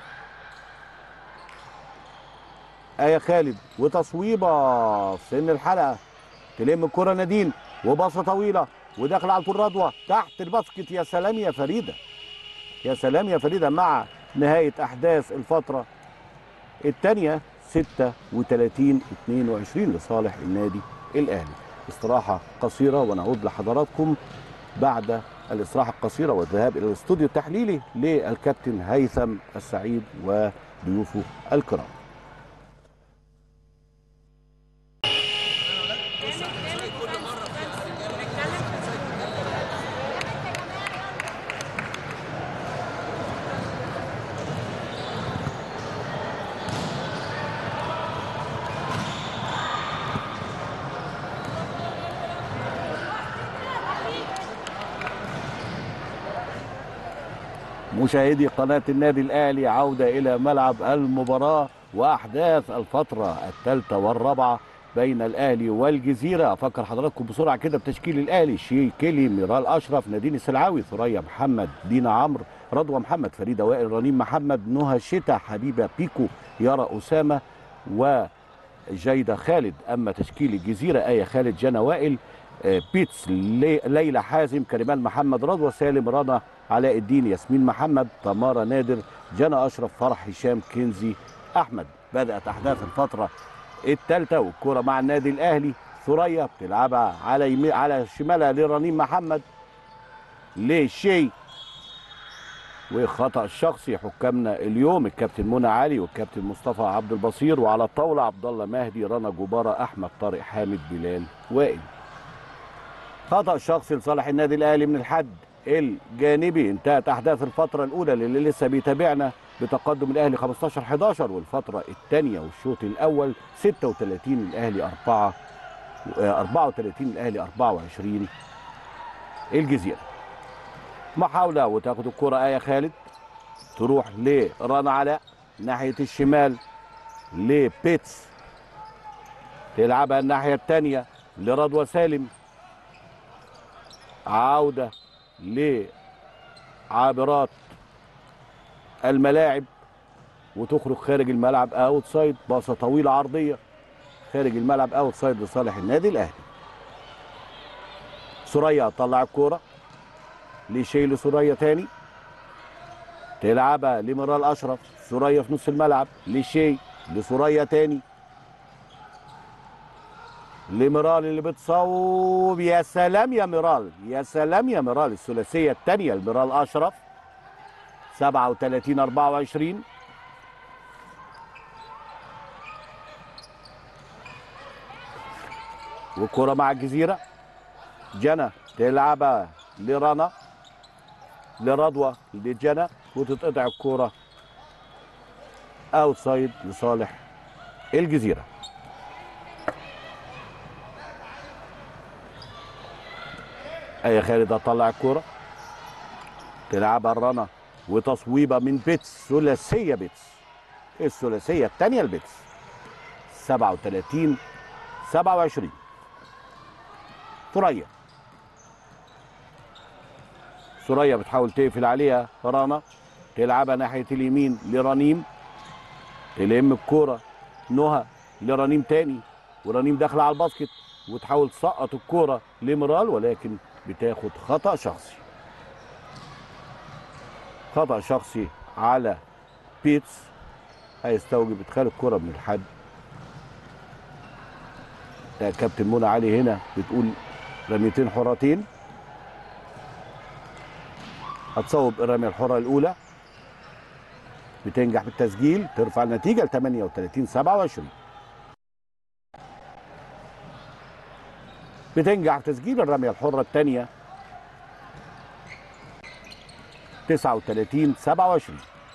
آية خالد وتصويبة في سن الحلقة تلم الكرة نادين وباصة طويلة وداخل على طول رضوى تحت الباسكت يا سلام يا فريدة يا سلام يا فريدة مع نهاية أحداث الفترة الثانية 36 22 لصالح النادي الأهلي استراحة قصيرة ونعود لحضراتكم بعد الاستراحة القصيرة والذهاب إلى الاستوديو التحليلي للكابتن هيثم السعيد وضيوفه الكرام مشاهدي قناة النادي الأهلي عودة إلى ملعب المباراة وأحداث الفترة الثالثة والرابعة بين الأهلي والجزيرة أفكر حضراتكم بسرعة كده بتشكيل الأهلي شي كيلي ميرال أشرف نادين السلعاوي ثريا محمد دينا عمرو رضوى محمد فريدة وائل رنيم محمد نهى شتا حبيبة بيكو يارا أسامة وجيدة خالد أما تشكيل الجزيرة آية خالد جنى وائل آه، بيتس لي- ليلى حازم كريمان محمد رضوى سالم رنا علاء الدين ياسمين محمد تمارا نادر جنى اشرف فرح هشام كنزي احمد بدات احداث الفتره الثالثه والكره مع النادي الاهلي ثريا بتلعبها على يمي على شمالها لرنيم محمد لشي وخطا شخصي حكامنا اليوم الكابتن منى علي والكابتن مصطفى عبد البصير وعلى الطاوله عبد الله مهدي رنا جباره احمد طارق حامد بلال وائل خطأ شخصي لصالح النادي الأهلي من الحد الجانبي انتهت أحداث الفترة الأولى اللي لسه بيتابعنا بتقدم الأهلي 15 11 والفترة الثانية والشوط الأول 36 الأهلي 4 آه، 34 الأهلي 24 الجزيرة محاولة وتاخد الكرة آية خالد تروح لرنا علاء ناحية الشمال لبيتس تلعبها الناحية الثانية لرضوى سالم عودة لعابرات الملاعب وتخرج خارج الملعب اوت سايد باصة طويلة عرضية خارج الملعب اوت سايد لصالح النادي الاهلي سوريا طلع الكورة لشيل سوريا تاني تلعبها لمرال اشرف سوريا في نص الملعب لشي لسوريا تاني لميرال اللي بتصوب يا سلام يا ميرال يا سلام يا ميرال الثلاثيه الثانيه لميرال اشرف 37 24 والكرة مع الجزيرة جنى تلعبها لرنا لرضوى لجنى وتتقطع الكرة اوتسايد لصالح الجزيرة اي خالد هتطلع الكرة تلعبها الرنا وتصويبة من بيتس ثلاثية بيتس الثلاثية الثانية البيتس 37 27 ثريا ثريا بتحاول تقفل عليها رنا تلعبها ناحية اليمين لرنيم تلم الكورة نهى لرنيم تاني ورنيم داخلة على الباسكت وتحاول تسقط الكورة لمرال ولكن بتاخد خطأ شخصي خطأ شخصي على بيتس هيستوجب ادخال الكرة من الحد ده كابتن منى علي هنا بتقول رميتين حرتين هتصوب الرمية الحرة الأولى بتنجح بالتسجيل ترفع النتيجة ل 38 27 بتنجح في تسجيل الرمية الحرة الثانية 39 27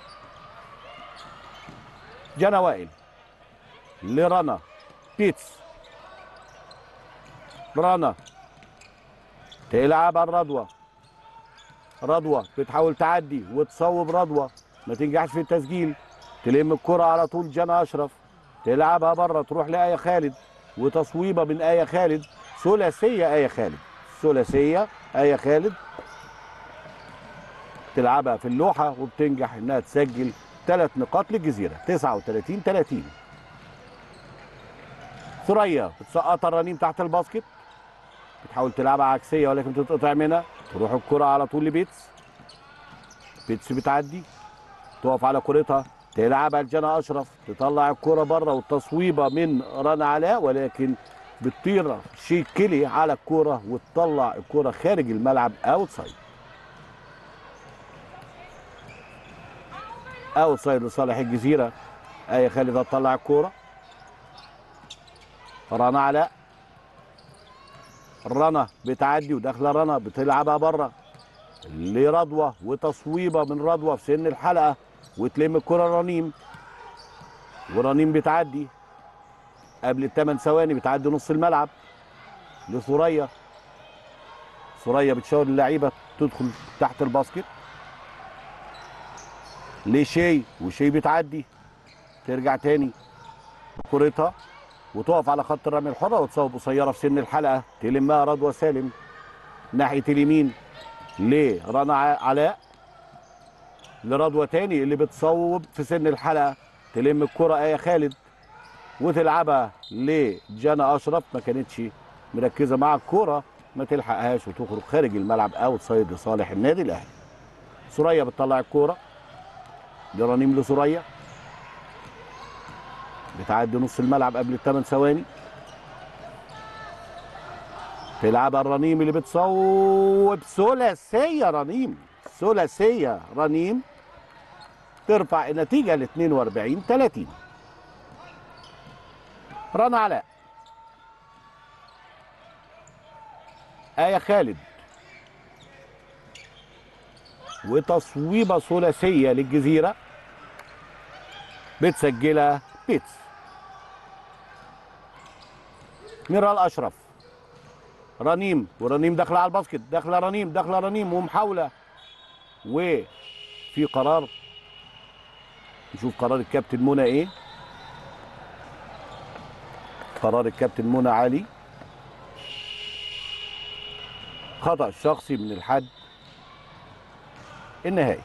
جنى وائل لرنا بيتس رنا تلعب على الرضوة رضوة بتحاول تعدي وتصوب رضوة ما تنجحش في التسجيل تلم الكرة على طول جنى أشرف تلعبها بره تروح لآية خالد وتصويبة من آية خالد ثلاثية آية خالد ثلاثية آية خالد تلعبها في اللوحة وبتنجح إنها تسجل ثلاث نقاط للجزيرة 39 30 ثريا بتسقط الرنيم تحت الباسكت بتحاول تلعبها عكسية ولكن بتتقطع منها تروح الكرة على طول لبيتس بيتس بتعدي تقف على كورتها تلعبها لجنى أشرف تطلع الكرة بره والتصويبة من رنا علاء ولكن بتطير شيء كلي على الكرة وتطلع الكرة خارج الملعب اوتسايد اوتسايد لصالح الجزيرة آية خالد هتطلع الكرة رنا علاء رنا بتعدي وداخله رنا بتلعبها بره لرضوى وتصويبه من رضوى في سن الحلقه وتلم الكره رنيم ورنيم بتعدي قبل الثمان ثواني بتعدي نص الملعب لثريا ثريا بتشاور اللعيبه تدخل تحت الباسكت لشي وشي بتعدي ترجع تاني كورتها وتقف على خط الرمي الحرة وتصوب قصيرة في سن الحلقة تلمها رضوى سالم ناحية اليمين لرنا علاء لرضوى تاني اللي بتصوب في سن الحلقة تلم الكرة آية خالد وتلعبها لجانا أشرف ما كانتش مركزة مع الكرة ما تلحقهاش وتخرج خارج الملعب اوت سايد لصالح النادي الأهلي سوريا بتطلع الكرة لرنيم لسوريا بتعدي نص الملعب قبل الثمان ثواني تلعبها الرنيم اللي بتصوب ثلاثية رنيم ثلاثية رنيم ترفع النتيجة ل 42 30 رنا علاء آية خالد وتصويبة ثلاثية للجزيرة بتسجلها بيتس ميرال اشرف رنيم ورنيم داخله على الباسكت داخله رنيم داخله رنيم ومحاوله وفي قرار نشوف قرار الكابتن منى ايه قرار الكابتن منى علي خطأ شخصي من الحد النهائي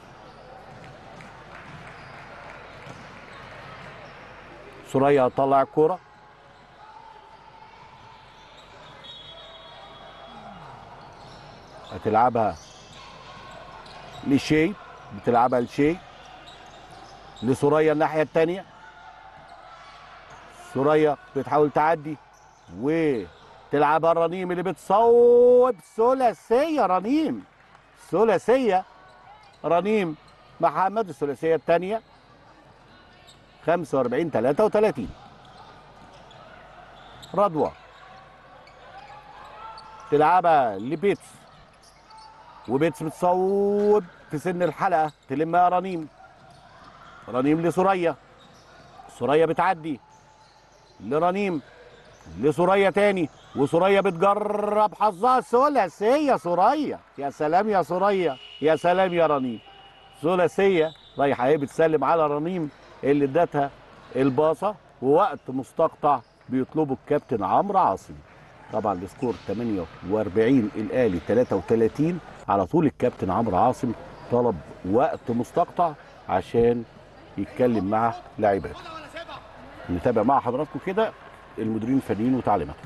سوريا هتطلع الكوره هتلعبها لشي بتلعبها لشي لسوريا الناحيه الثانيه سوريا بتحاول تعدي وتلعبها رنيم اللي بتصوب ثلاثيه رنيم ثلاثيه رنيم محمد الثلاثيه الثانيه 45 33 رضوى تلعبها لبيتس وبيتس بتصوب في سن الحلقه تلمها رنيم رنيم لسوريا سوريا بتعدي لرنيم لسوريا تاني وسوريا بتجرب حظها ثلاثيه سوريا يا سلام يا سوريا يا سلام يا رنيم ثلاثيه رايحه اهي بتسلم على رنيم اللي ادتها الباصه ووقت مستقطع بيطلبه الكابتن عمرو عاصم طبعا السكور 48 الاهلي 33 على طول الكابتن عمرو عاصم طلب وقت مستقطع عشان يتكلم مع لاعباته نتابع مع حضراتكم كده المديرين الفنيين وتعليماتهم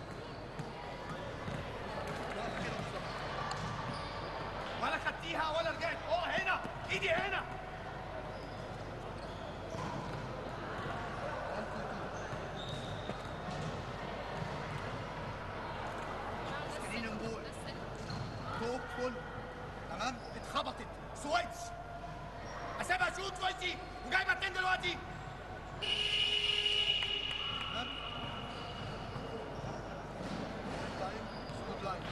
ولا خدتيها ولا رجعت اه هنا ايدي هنا سكرين اون بول توب فول تمام اتخبطت سويتش اسيبها شوت سويتشي وجايبه اتنين دلوقتي تمام تايم جود لاين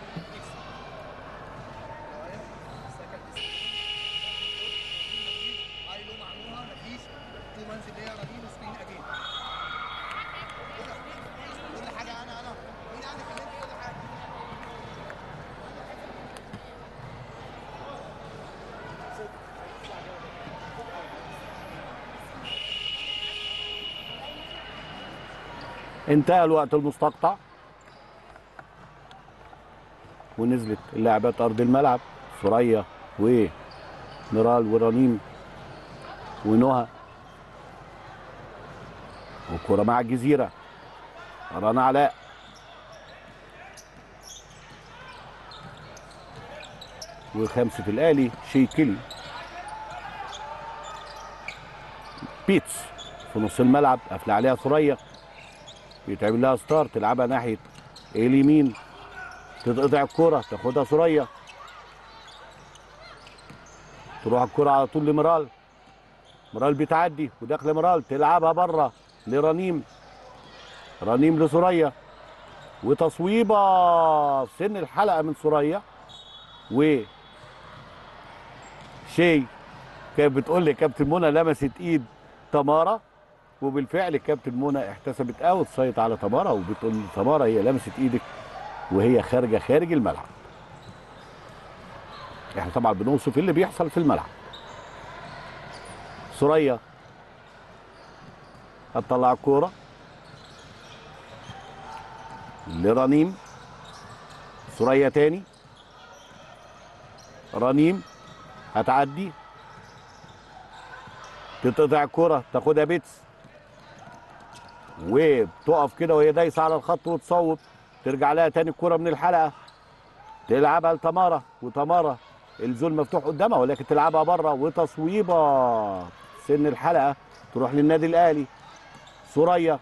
هاي لو معموها مفيش تو منزل ليا رنين وسكرين اجين كل حاجه انا انا مين انا كلمت كل حاجه انتهى الوقت المستقطع ونزلت اللاعبات ارض الملعب ثريا ونيرال ورنيم ونهى والكرة مع الجزيرة رنا علاء وخمسة الأهلي شيكلي بيتس في نص الملعب قافلة عليها ثريا بيتعمل لها ستار تلعبها ناحيه اليمين تتقطع الكرة تاخدها سوريا تروح الكرة على طول لمرال مرال بتعدي وداخله مرال تلعبها بره لرنيم رنيم لسوريا وتصويبه في سن الحلقه من سوريا و شيء كانت بتقول لي كابتن منى لمست ايد تمارا وبالفعل كابتن منى احتسبت اوت سايت على تمارا وبتقول لي تمارا هي لمست ايدك وهي خارجه خارج الملعب احنا طبعا بنوصف اللي بيحصل في الملعب سوريا هتطلع الكوره لرنيم سوريا تاني رنيم هتعدي تتقطع الكرة تاخدها بيتس وبتقف كده وهي دايسه على الخط وتصوب ترجع لها تاني الكرة من الحلقة تلعبها لتمارا وتمارا الزول مفتوح قدامها ولكن تلعبها بره وتصويبه سن الحلقة تروح للنادي الأهلي سوريا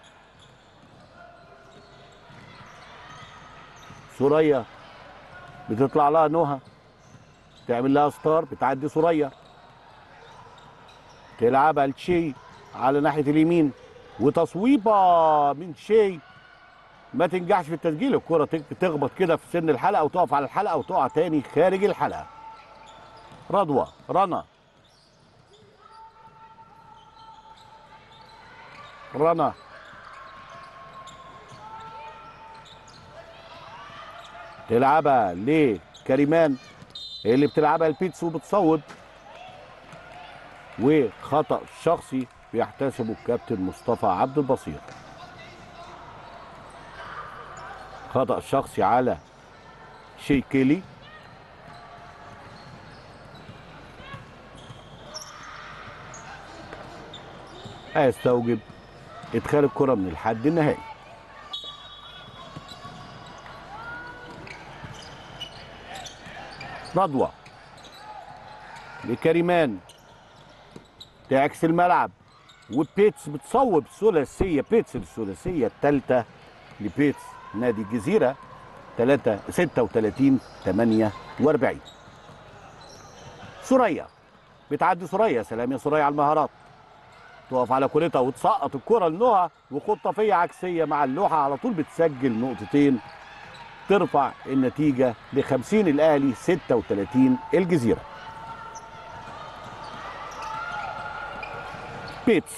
سوريا بتطلع لها نهى تعمل لها ستار بتعدي سوريا تلعبها لشي على ناحيه اليمين وتصويبه من شي ما تنجحش في التسجيل الكره تك- تخبط كده في سن الحلقه وتقف على الحلقه وتقع تاني خارج الحلقه رضوى رنا رنا تلعبها لكريمان اللي بتلعبها البيتس وبتصوب وخطأ شخصي بيحتسبه الكابتن مصطفى عبد البصير خطأ شخصي على شيكيلي هيستوجب ادخال الكرة من الحد النهائي رضوى لكريمان تعكس الملعب وبيتس بتصوب ثلاثيه بيتس الثلاثيه الثالثه لبيتس نادي الجزيره 3 36 48 سوريا بتعدي سوريا سلام يا سوريا على المهارات تقف على كورتها وتسقط الكره لنهى وخطافيه عكسيه مع اللوحه على طول بتسجل نقطتين ترفع النتيجة ل 50 الأهلي 36 الجزيرة بيتس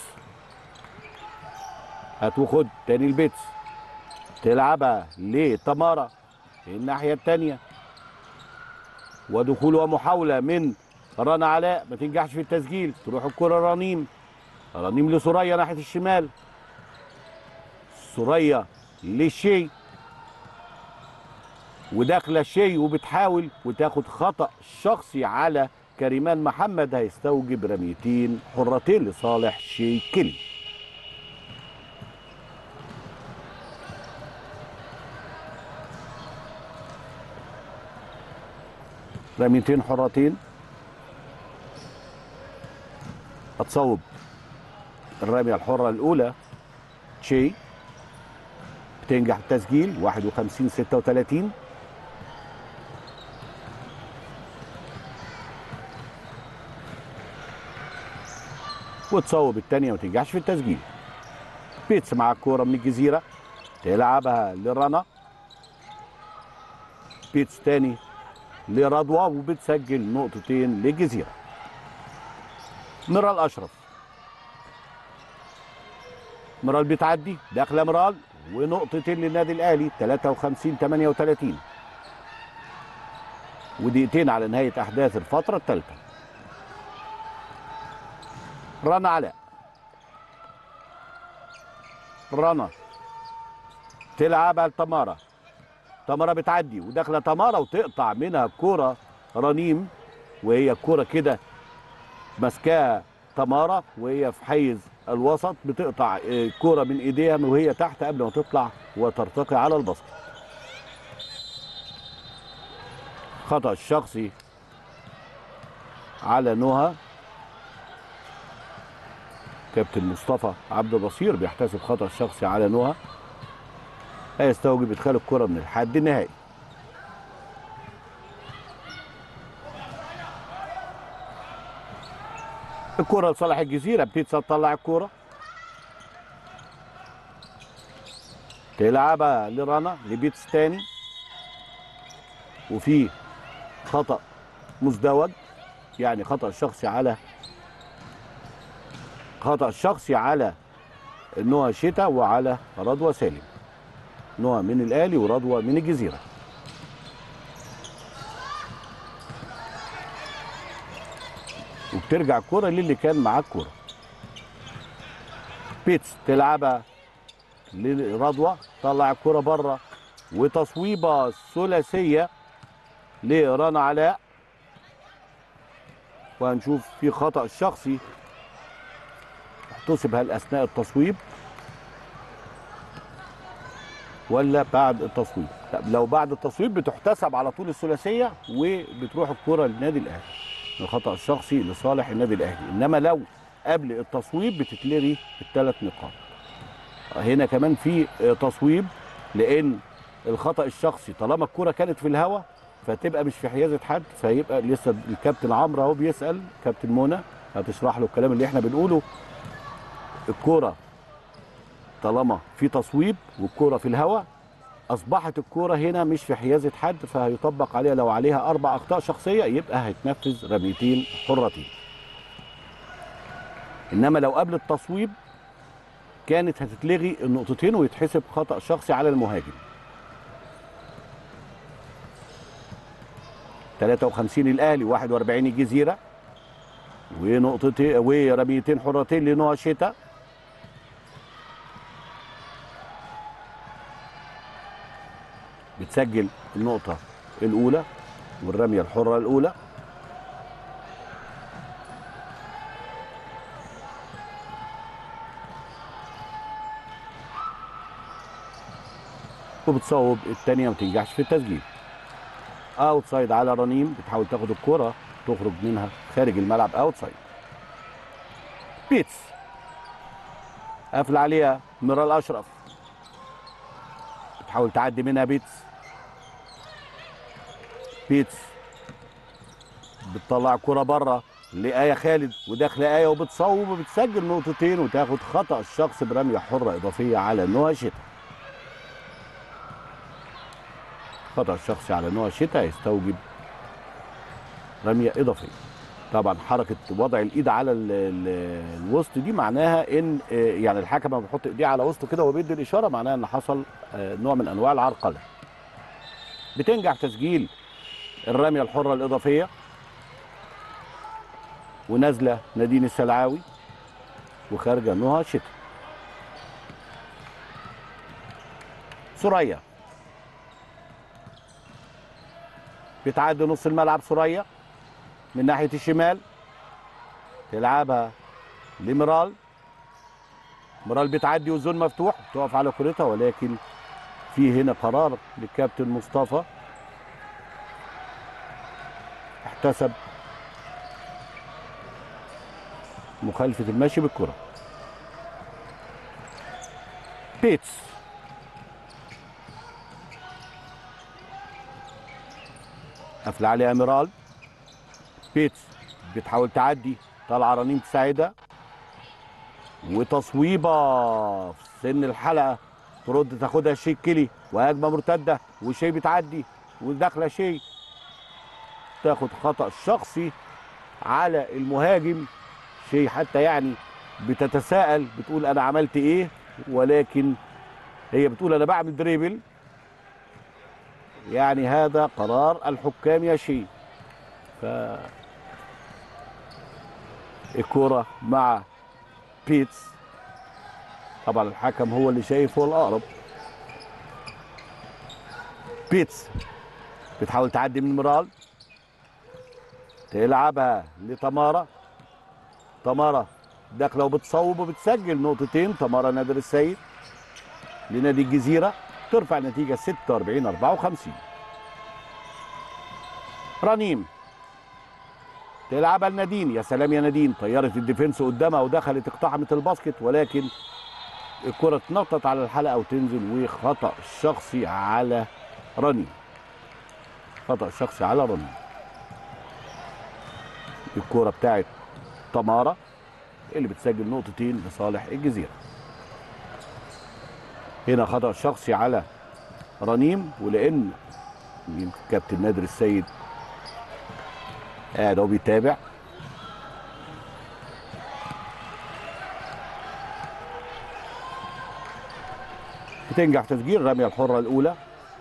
هات وخد تاني البيتس تلعبها لتمارا الناحية التانية ودخول ومحاولة من رنا علاء ما تنجحش في التسجيل تروح الكرة رنيم رنيم لسوريا ناحية الشمال سوريا للشي وداخله شيء وبتحاول وتاخد خطا شخصي على كريمان محمد هيستوجب رميتين حرتين لصالح شي كيلي رميتين حرتين هتصوب الرمية الحرة الأولى شي بتنجح التسجيل 51 36 وتصوب الثانية ما تنجحش في التسجيل بيتس مع الكورة من الجزيرة تلعبها لرنا بيتس تاني لرضوى وبتسجل نقطتين للجزيرة مرال أشرف مرال بتعدي داخلة مرال ونقطتين للنادي الأهلي 53 38 ودقيقتين على نهاية أحداث الفترة الثالثة رنا علاء رنا تلعبها لتمارا تمارا بتعدي وداخله تمارا وتقطع منها كرة رنيم وهي الكرة كده ماسكاها تمارا وهي في حيز الوسط بتقطع الكرة من ايديها وهي تحت قبل ما تطلع وترتقي على الباسكت خطأ الشخصي على نهى كابتن مصطفى عبد البصير بيحتسب خطأ شخصي على نهى هيستوجب ادخال الكرة من الحد النهائي الكرة لصالح الجزيرة بتيتسا تطلع الكرة تلعبها لرنا لبيتس تاني وفي خطأ مزدوج يعني خطأ شخصي على خطأ شخصي على نوى شتا وعلى رضوى سالم نوى من الآلي ورضوى من الجزيرة وبترجع الكرة للي كان معاه الكرة بيتس تلعبها لرضوى طلع الكرة بره وتصويبة ثلاثية لرنا علاء وهنشوف في خطأ شخصي احتسب هل اثناء التصويب ولا بعد التصويب لا لو بعد التصويب بتحتسب على طول الثلاثيه وبتروح الكره للنادي الاهلي الخطا الشخصي لصالح النادي الاهلي انما لو قبل التصويب بتتلغي الثلاث نقاط هنا كمان في تصويب لان الخطا الشخصي طالما الكره كانت في الهواء فتبقى مش في حيازه حد فيبقى لسه الكابتن عمرو اهو بيسال كابتن منى هتشرح له الكلام اللي احنا بنقوله الكوره طالما في تصويب والكوره في الهواء اصبحت الكوره هنا مش في حيازه حد فهيطبق عليها لو عليها اربع اخطاء شخصيه يبقى هيتنفذ رميتين حرتين انما لو قبل التصويب كانت هتتلغي النقطتين ويتحسب خطا شخصي على المهاجم 53 الاهلي 41 الجزيره ونقطتين ورميتين حرتين لنوع شتاء بتسجل النقطة الأولى والرمية الحرة الأولى وبتصوب الثانية ما تنجحش في التسجيل اوت سايد على رنيم بتحاول تاخد الكرة تخرج منها خارج الملعب اوت سايد بيتس قافل عليها ميرال اشرف بتحاول تعدي منها بيتس بيتس بتطلع كرة بره لآية خالد وداخلة آية وبتصوب وبتسجل نقطتين وتاخد خطأ الشخص برمية حرة إضافية على نوها شتا خطأ الشخصي على نوع الشتاء يستوجب رمية إضافية طبعا حركة وضع الإيد على ال ال الوسط دي معناها إن آه، يعني الحكم لما بيحط إيديه على وسطه كده وبيدي الإشارة معناها إن حصل آه، نوع من أنواع العرقلة بتنجح تسجيل الرمية الحرة الإضافية ونازلة نادين السلعاوي وخارجة نهى شتاء سوريا بتعدي نص الملعب سوريا من ناحية الشمال تلعبها لمرال مرال بتعدي والزون مفتوح تقف على كرتها ولكن في هنا قرار للكابتن مصطفى احتسب مخالفة المشي بالكرة بيتس قفل عليها ميرال بيتس بتحاول تعدي طالعه رنيم تساعدها وتصويبه في سن الحلقه ترد تاخدها شي كيلي وهجمه مرتده وشي بتعدي وداخله شي تاخد خطا شخصي على المهاجم شي حتى يعني بتتساءل بتقول انا عملت ايه ولكن هي بتقول انا بعمل دريبل يعني هذا قرار الحكام يا شيء ف الكرة مع بيتس طبعا الحكم هو اللي شايف هو الأقرب بيتس بتحاول تعدي من مرال تلعبها لتمارا تمارا داخله وبتصوب وبتسجل نقطتين تمارا نادر السيد لنادي الجزيره ترفع النتيجه 46 54 رنيم تلعبها لنادين يا سلام يا نادين طيرت الديفنس قدامها ودخلت اقتحمت الباسكت ولكن الكره اتنطط على الحلقه وتنزل وخطا شخصي على رنيم خطا شخصي على رنيم الكوره بتاعت تمارا اللي بتسجل نقطتين لصالح الجزيره هنا خطا شخصي على رنيم ولان يمكن كابتن نادر السيد قاعد اهو بيتابع بتنجح تسجيل الرميه الحره الاولى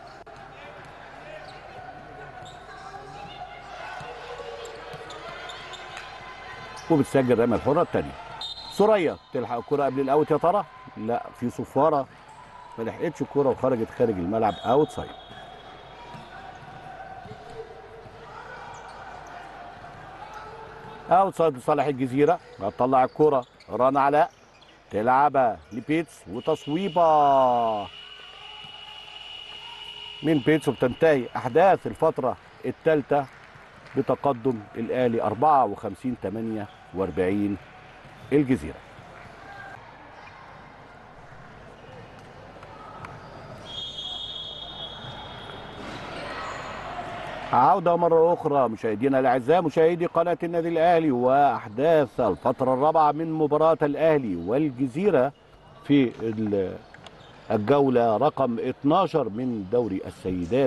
وبتسجل الرميه الحره الثانيه سوريا تلحق الكره قبل الاوت يا ترى لا في صفاره ما لحقتش الكره وخرجت خارج الملعب اوت سايد اوت سايد لصالح الجزيره هتطلع الكره رنا علاء تلعبها لبيتس وتصويبه من بيتس وبتنتهي احداث الفتره الثالثه بتقدم الاهلي 54 48 الجزيره عودة مرة أخرى مشاهدينا الأعزاء مشاهدي قناة النادي الأهلي وأحداث الفترة الرابعة من مباراة الأهلي والجزيرة في ال- الجولة رقم 12 من دوري السيدات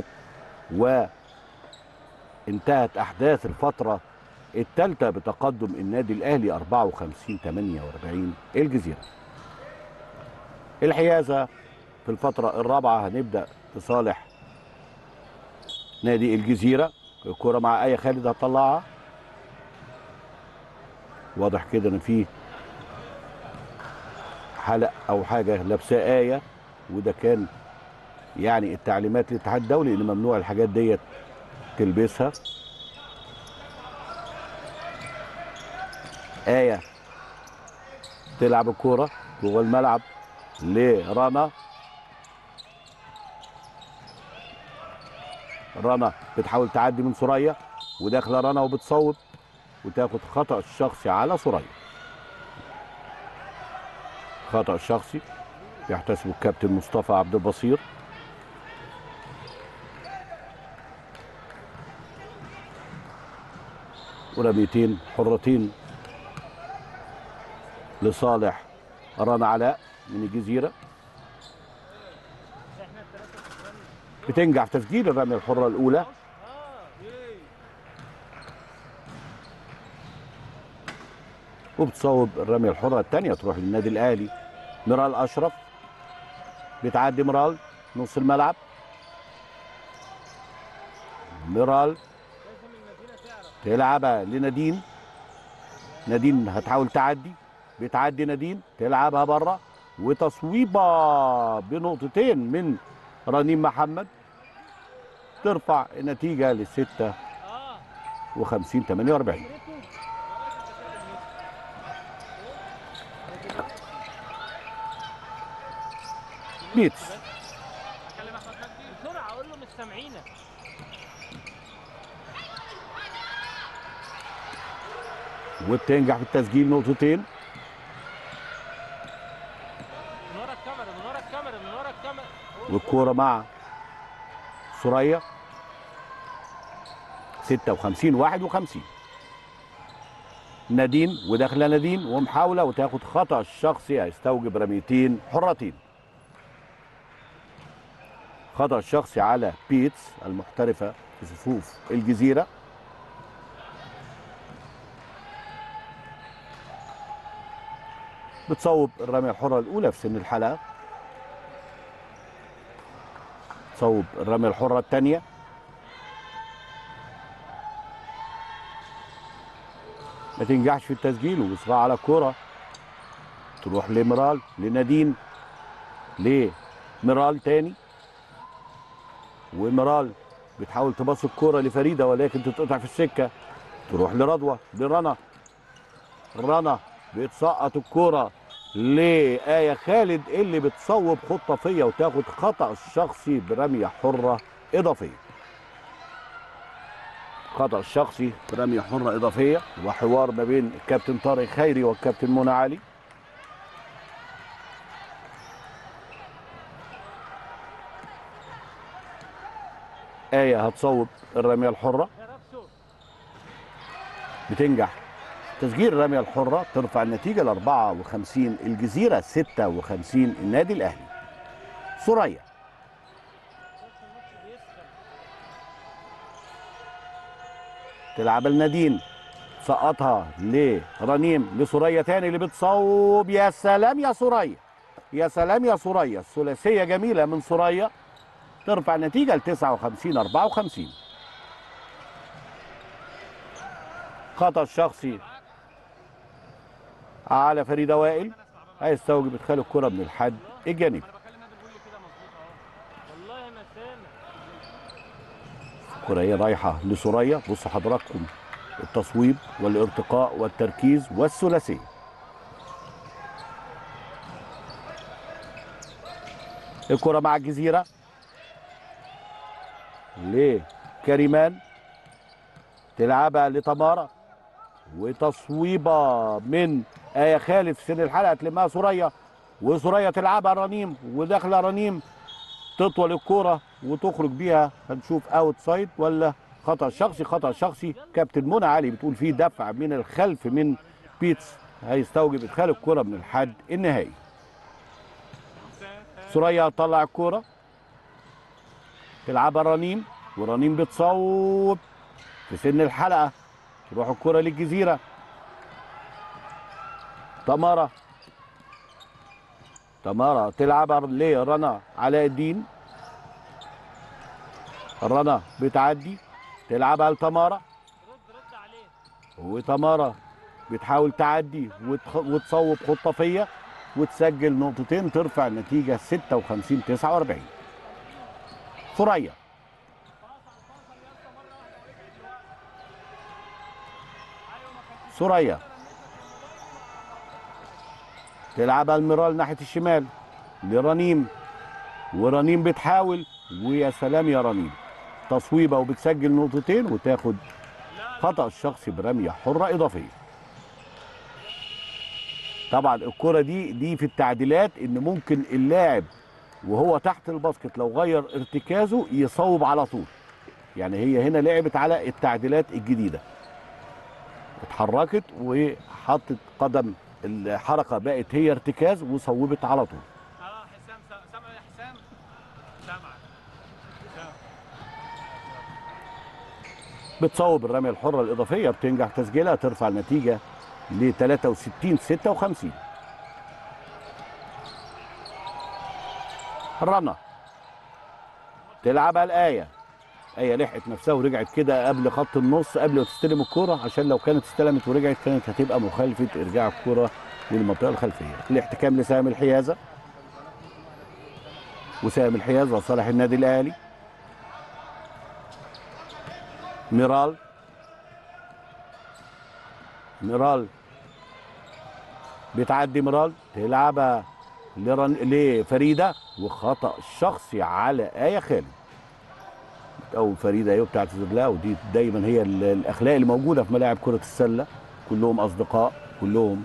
وانتهت أحداث الفترة الثالثة بتقدم النادي الأهلي 54 48 الجزيرة الحيازة في الفترة الرابعة هنبدأ لصالح نادي الجزيرة الكرة مع آية خالد هتطلعها واضح كده ان في حلق او حاجة لابساه آية وده كان يعني التعليمات للاتحاد الدولي ان ممنوع الحاجات ديت تلبسها آية تلعب الكورة جوه الملعب لرنا رنا بتحاول تعدي من سوريا وداخله رنا وبتصوب وتاخد خطا الشخصي على سوريا خطا الشخصي يحتسبه الكابتن مصطفى عبد البصير ورميتين حرتين لصالح رنا علاء من الجزيره بتنجح في تسجيل الرميه الحره الاولى اه ياي وبتصوب الرميه الحره الثانيه تروح للنادي الاهلي ميرال اشرف بتعدي ميرال نص الملعب ميرال لازم المدينه تعرف تلعبها لنادين نادين هتحاول تعدي بتعدي نادين تلعبها بره وتصويبه بنقطتين من رنيم محمد ترفع النتيجه ل 56 اه 48 بيتس كلم احمد مجدي بسرعه اقول له مش سامعينك وبتنجح في التسجيل نقطتين من ورا الكاميرا من ورا الكاميرا من ورا الكاميرا والكوره مع سوريا 56 51 نادين وداخله نادين ومحاوله وتاخد خطا الشخصي هيستوجب رميتين حرتين خطا الشخصي على بيتس المحترفه في صفوف الجزيره بتصوب الرميه الحره الاولى في سن الحلقه تصوب الرميه الحره الثانيه ما تنجحش في التسجيل وبصراع على الكرة تروح لمرال لنادين لمرال تاني ومرال بتحاول تباص الكرة لفريدة ولكن تتقطع في السكة تروح لرضوى لرنا رنا بتسقط الكرة لآية خالد اللي بتصوب خطافية وتاخد خطأ الشخصي برمية حرة إضافية خطأ الشخصي برمية حرة إضافية وحوار ما بين الكابتن طارق خيري والكابتن منى علي آية هتصوب الرمية الحرة يا نفسه بتنجح تسجيل الرمية الحرة ترفع النتيجة ل 54 الجزيرة 56 النادي الأهلي سوريا بص الماتش بيسخن تلعب النادين سقطها لرنيم لسوريا تاني اللي بتصوب يا سلام يا سوريا يا سلام يا سوريا الثلاثية جميلة من سوريا ترفع النتيجة ل 59 54 خطأ الشخصي على فريدة وائل هيستوجب ادخال الكرة من الحد الجانبي انا بكلم نادر بيقول لي كده مظبوط اهو والله ما سامع الكرة هي رايحة لسوريا بصوا حضراتكم التصويب والارتقاء والتركيز والثلاثية الكرة مع الجزيرة لكريمان تلعبها لتمارا وتصويبة من آية خالد في سن الحلقة تلمها سوريا وسوريا تلعبها رنيم وداخلة رنيم تطول الكرة وتخرج بيها هنشوف اوت سايد ولا خطأ شخصي خطأ شخصي كابتن منى علي بتقول فيه دفع من الخلف من بيتس هيستوجب ادخال الكرة من الحد النهائي سوريا طلع الكرة تلعبها رنيم ورنيم بتصوب في سن الحلقة تروح الكرة للجزيرة تمارا تمارا تلعبها لرنا علاء الدين رنا بتعدي تلعبها لتمارا رد رد عليه وتمارا بتحاول تعدي وتخ... وتصوب خطافيه وتسجل نقطتين ترفع النتيجه 56 49 ثريا ثريا تلعبها الميرال ناحيه الشمال لرنيم ورنيم بتحاول ويا سلام يا رنيم تصويبه وبتسجل نقطتين وتاخد خطأ الشخصي برمية حرة إضافية طبعا الكرة دي دي في التعديلات ان ممكن اللاعب وهو تحت الباسكت لو غير ارتكازه يصوب على طول يعني هي هنا لعبت على التعديلات الجديدة اتحركت وحطت قدم الحركة بقت هي ارتكاز وصوبت على طول اه حسام سامع يا حسام سامعك بتصوب الرمية الحرة الإضافية بتنجح تسجيلها ترفع النتيجة ل 63 56 رنا تلعبها الآية آية لحقت نفسها ورجعت كده قبل خط النص قبل ما تستلم الكرة عشان لو كانت استلمت ورجعت كانت هتبقى مخالفة إرجاع الكرة للمنطقة الخلفية الاحتكام لسام الحيازة وسام الحيازة صالح النادي الأهلي ميرال ميرال بتعدي ميرال تلعبها لرن... لفريده وخطا شخصي على ايه خالد او فريده ايوب بتعتذر لها ودي دايما هي ال- الاخلاق اللي موجوده في ملاعب كره السله كلهم اصدقاء كلهم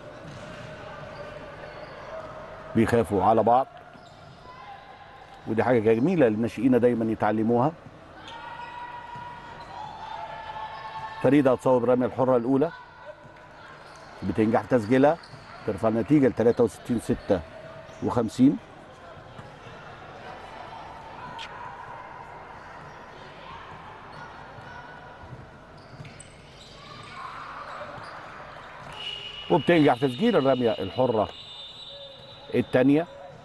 بيخافوا على بعض ودي حاجه جميله للناشئين دايما يتعلموها فريده هتصوب الرميه الحره الاولى بتنجح تسجيلها ترفع النتيجه ل 63 56 وبتنجح تسجيل الرميه الحره الثانيه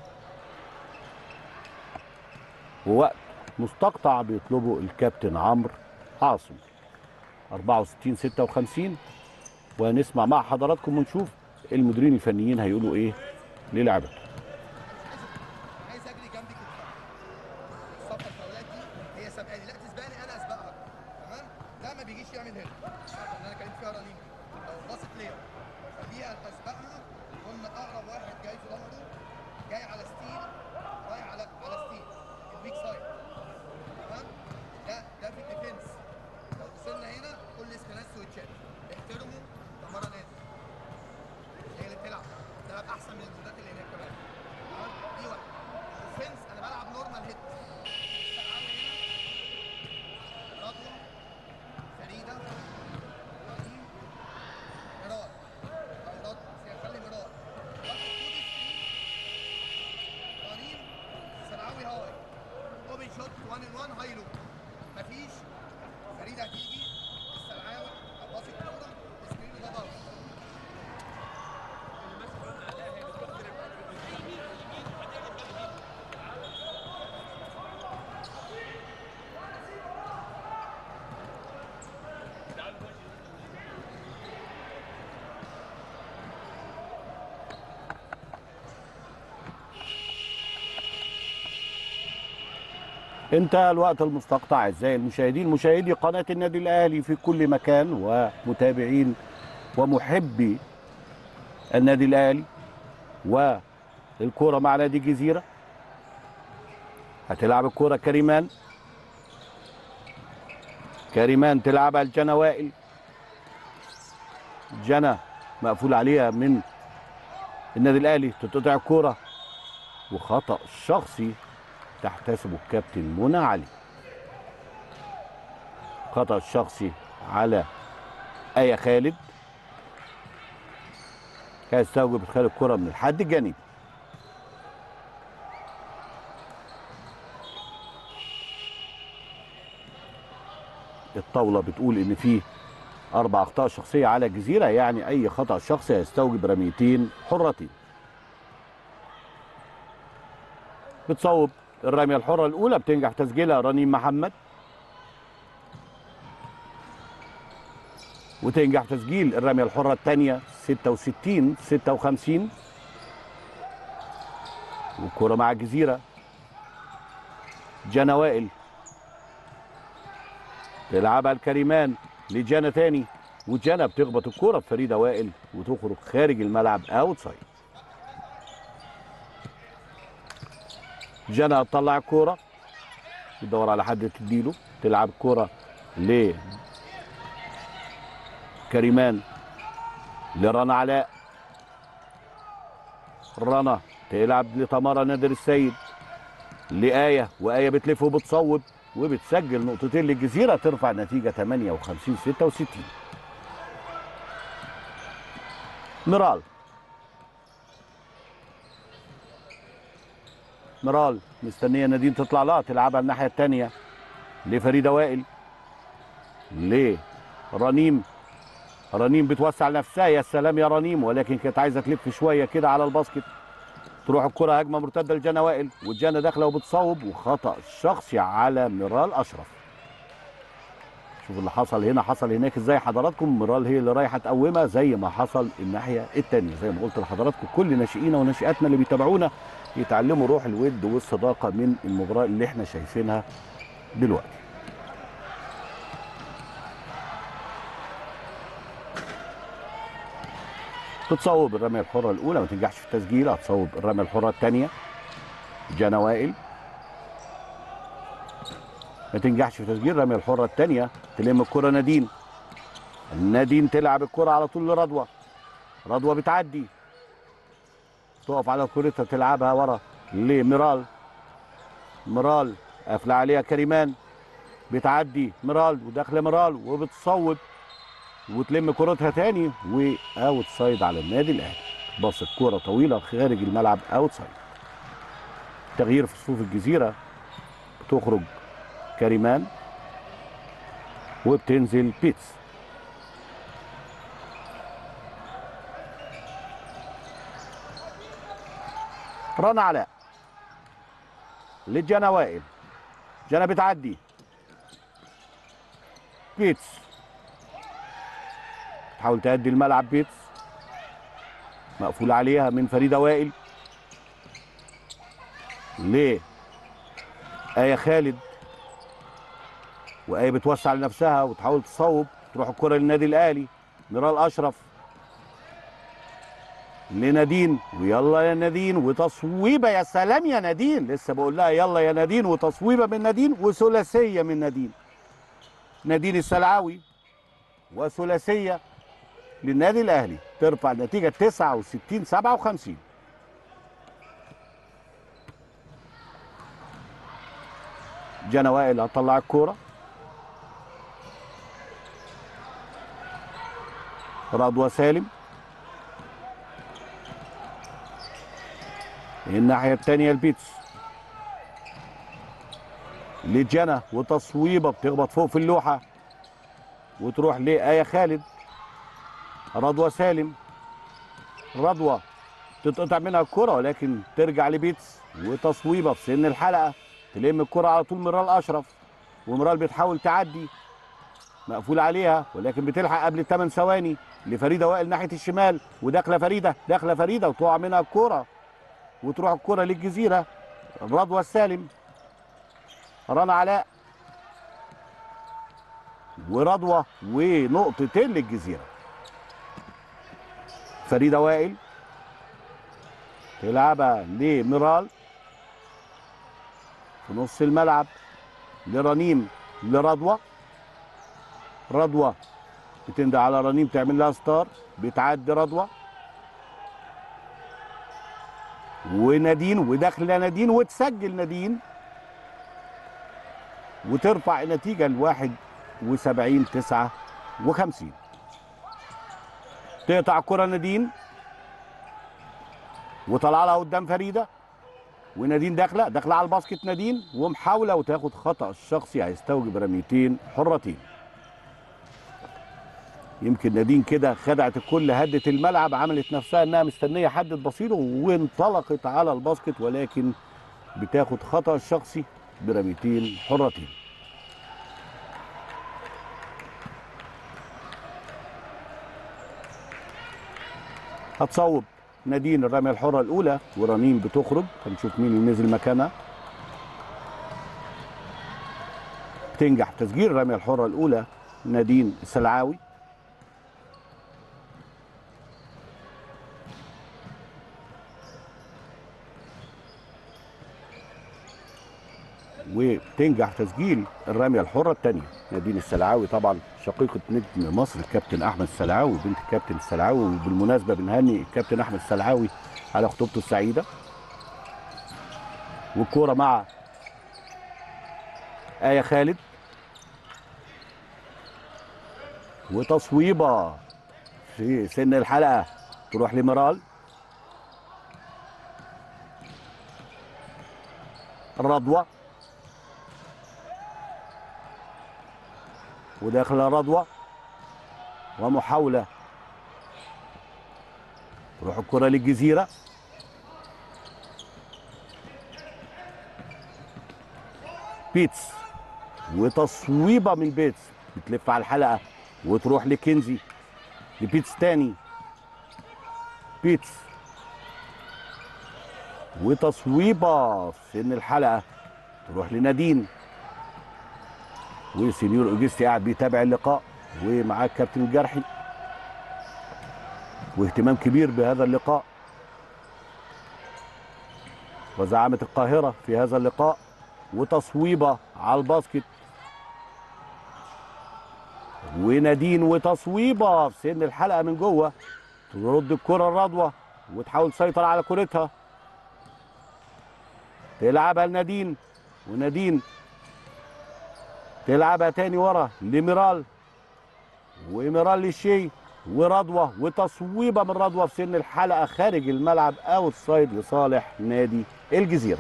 ووقت مستقطع بيطلبه الكابتن عمرو عاصم 64 56 وهنسمع مع حضراتكم ونشوف المديرين الفنيين هيقولوا ايه للعبته عايز اجري جنبك كده الصفقه الفاولات دي هي سابقاني لا تسبقني انا اسبقها تمام ده ما بيجيش يعمل هنا عشان انا كلمت فيها رنين لو باصت ليا خليها اسبقها هم اقرب واحد جاي في ظهره جاي على ستيل رايح على على ستيل البيك سايد تمام ده ده في الديفنس لو وصلنا هنا كل اسكنات سويتشات احترموا تمارا نادي هي اللي بتلعب بتلعب احسن من الجودات اللي هناك كمان تمام دي واحده اوفنس انا بلعب نورمال هيت استلعبوا هنا رضوى فريده رهيم مراد او رضوى خلي مراد واحد فوق السكرين رهيم سلعاوي هاي اوبن شوت 1 ان 1 هاي لو مفيش فريده هتيجي السلعاوي اباصي الكوره السكرين ده باوت انتهى الوقت المستقطع اعزائي المشاهدين مشاهدي قناه النادي الاهلي في كل مكان ومتابعين ومحبي النادي الاهلي والكوره مع نادي الجزيره هتلعب الكوره كريمان كريمان تلعبها لجنى وائل جنى مقفول عليها من النادي الاهلي تتقطع الكوره وخطا شخصي تحتسبه الكابتن منى علي خطأ الشخصي على آية خالد كان يستوجب ادخال الكرة من الحد الجانبي الطاولة بتقول إن في أربع أخطاء شخصية على الجزيرة يعني أي خطأ شخصي هيستوجب رميتين حرتين بتصوب الرمية الحرة الأولى بتنجح تسجيلها رنيم محمد وتنجح تسجيل الرمية الحرة الثانية 66 56 والكرة مع الجزيرة جنى وائل تلعبها الكريمان لجنى تاني وجنى بتخبط الكرة في فريدة وائل وتخرج خارج الملعب اوت سايد جنى تطلع الكوره تدور على حد تديله تلعب كوره ل كريمان لرنا علاء رنا تلعب لتمارا نادر السيد لآية وآية بتلف وبتصوب وبتسجل نقطتين للجزيرة ترفع النتيجة 58 66 ميرال مرال مستنيه نادين تطلع لها تلعبها الناحيه الثانيه لفريده وائل لرنيم رنيم بتوسع نفسها يا سلام يا رنيم ولكن كانت عايزه تلف شويه كده على الباسكت تروح الكره هجمه مرتده لجانا وائل وجانا داخله وبتصوب وخطا شخصي على ميرال اشرف شوف اللي حصل هنا حصل هناك ازاي حضراتكم ميرال هي اللي رايحه تقومها زي ما حصل الناحيه الثانيه زي ما قلت لحضراتكم كل ناشئينا وناشئاتنا اللي بيتابعونا يتعلموا روح الود والصداقه من المباراه اللي احنا شايفينها دلوقتي تتصوب الرميه الحره الاولى ما تنجحش في التسجيل هتصوب الرميه الحره الثانيه جانا وائل ما تنجحش في تسجيل الرميه الحره الثانيه تلم الكره نادين نادين تلعب الكره على طول لرضوى رضوى بتعدي تقف على كورتها تلعبها ورا لميرال ميرال قافله عليها كريمان بتعدي ميرال وداخله ميرال وبتصوب وتلم كرتها تاني واوت سايد على النادي الاهلي باصت كوره طويله خارج الملعب اوت سايد تغيير في صفوف الجزيره بتخرج كريمان وبتنزل بيتس رنا علاء لجانا وائل جانا بتعدي بيتس تحاول تهدي الملعب بيتس مقفول عليها من فريده وائل ليه آية خالد وآية بتوسع لنفسها وتحاول تصوب تروح الكرة للنادي الأهلي ميرال أشرف لنادين ويلا يا نادين وتصويبة يا سلام يا نادين لسه بقول لها يلا يا نادين وتصويبة من نادين وثلاثية من نادين نادين السلعاوي وثلاثية للنادي الأهلي ترفع النتيجة 69 57 جانا وائل هتطلع الكورة رضوى سالم الناحية التانية البيتس لجنى وتصويبة بتخبط فوق في اللوحة وتروح لآية خالد رضوى سالم رضوى تتقطع منها الكرة ولكن ترجع لبيتس وتصويبة في سن الحلقة تلم الكرة على طول مرال أشرف ومرال بتحاول تعدي مقفول عليها ولكن بتلحق قبل الثمان ثواني لفريدة وائل ناحية الشمال وداخلة فريدة داخلة فريدة وتقع منها الكرة وتروح الكرة للجزيرة رضوى السالم رنا علاء ورضوى ونقطتين للجزيرة فريدة وائل تلعبها لميرال في نص الملعب لرنيم لرضوى رضوى بتندى على رنيم تعمل لها ستار بتعدي رضوى ونادين وداخله نادين وتسجل نادين وترفع النتيجه ل 71 59 تقطع كره نادين وطلع لها قدام فريده ونادين داخله داخله على الباسكت نادين ومحاوله وتاخد خطا الشخصي هيستوجب رميتين حرتين يمكن نادين كده خدعت الكل هدت الملعب عملت نفسها انها مستنيه حد تبصيله وانطلقت على الباسكت ولكن بتاخد خطا الشخصي برميتين حرتين هتصوب نادين الرميه الحره الاولى ورنين بتخرج هنشوف مين اللي نزل مكانها بتنجح في تسجيل الرميه الحره الاولى نادين السلعاوي وتنجح تسجيل الرميه الحره الثانيه نادين السلعاوي طبعا شقيقه نجم مصر الكابتن احمد السلعاوي بنت الكابتن السلعاوي وبالمناسبه بنهني الكابتن احمد السلعاوي على خطوبته السعيده والكوره مع آية خالد وتصويبة في سن الحلقة تروح لميرال رضوى وداخل رضوى ومحاولة تروح الكرة للجزيرة بيتس وتصويبة من بيتس بتلف على الحلقة وتروح لكنزي لبيتس تاني بيتس وتصويبة في سن الحلقة تروح لنادين وسينيور اوجستي قاعد بيتابع اللقاء ومعاه الكابتن الجرحي واهتمام كبير بهذا اللقاء وزعامة القاهرة في هذا اللقاء وتصويبة على الباسكت ونادين وتصويبة في سن الحلقة من جوه ترد الكرة الرضوة وتحاول تسيطر على كرتها تلعبها لنادين ونادين تلعبها تاني ورا لميرال وميرال للشي ورضوة وتصويبة من رضوة في سن الحلقة خارج الملعب اوت سايد لصالح نادي الجزيرة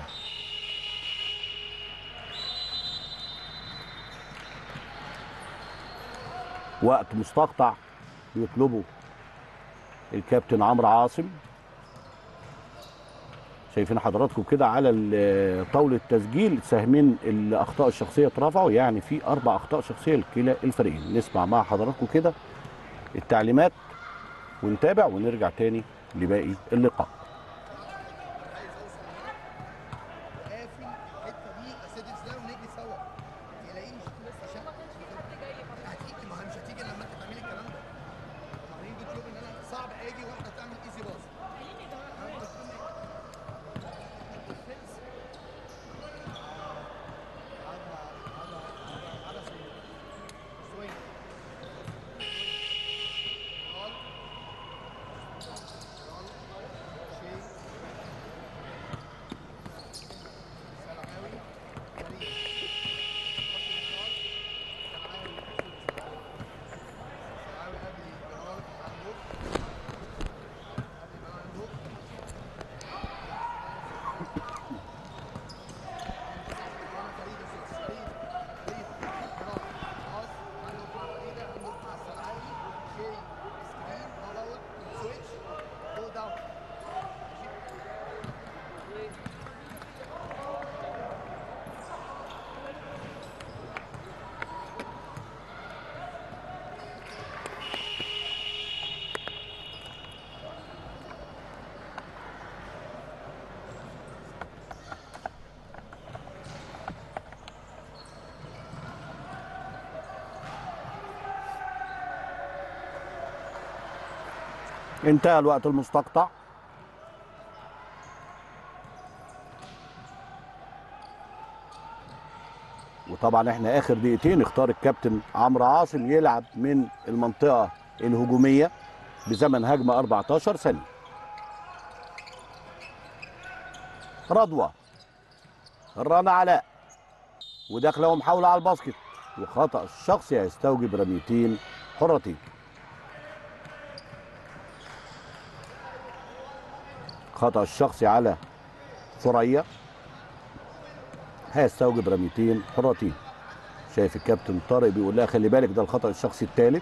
وقت مستقطع بيطلبه الكابتن عمرو عاصم شايفين حضراتكم كده على ال- طاولة التسجيل سهمين الأخطاء الشخصية اترفعوا يعني في أربع أخطاء شخصية لكلا الفريقين نسمع مع حضراتكم كده التعليمات ونتابع ونرجع تاني لباقي اللقاء قافل الحته دي اسيدس ده ونجري سوا تلاقيني عشان هتيجي ما هي مش هتيجي لما انت تعملي الكلام ده عمالين بتشوف ان انا صعب اجي واحده تعمل ايزي باص Go down. انتهى الوقت المستقطع وطبعا احنا اخر دقيقتين اختار الكابتن عمرو عاصم يلعب من المنطقه الهجوميه بزمن هجمه 14 ثانيه رضوى رنا علاء وداخله ومحاوله على الباسكت وخطا الشخصي هيستوجب رميتين حرتين خطأ الشخصي على ثريا هيستوجب رميتين حرتين شايف الكابتن طارق بيقول لها خلي بالك ده الخطأ الشخصي الثالث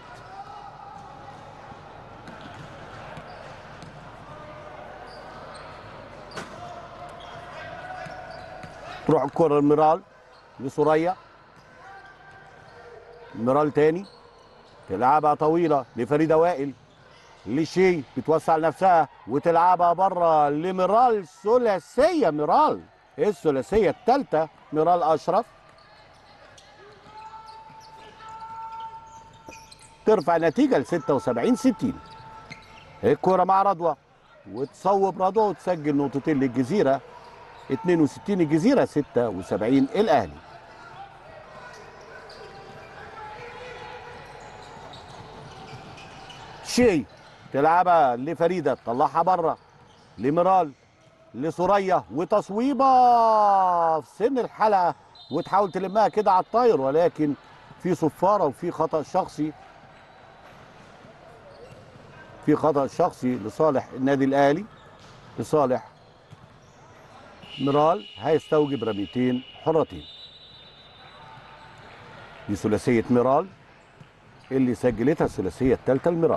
تروح الكرة الميرال لثريا الميرال تاني تلعبها طويلة لفريدة وائل لشي بتوسع لنفسها وتلعبها بره لميرال ثلاثيه ميرال الثلاثيه الثالثه ميرال اشرف ترفع نتيجه ل 76 60 الكوره مع رضوى وتصوب رضوى وتسجل نقطتين للجزيره 62 الجزيره 76 الاهلي شيء تلعبها لفريده تطلعها بره لميرال لثريا وتصويبه في سن الحلقه وتحاول تلمها كده على الطاير ولكن في صفاره وفي خطا شخصي في خطا شخصي لصالح النادي الاهلي لصالح ميرال هيستوجب رميتين حرتين دي ثلاثيه ميرال اللي سجلتها الثلاثيه الثالثه الميرال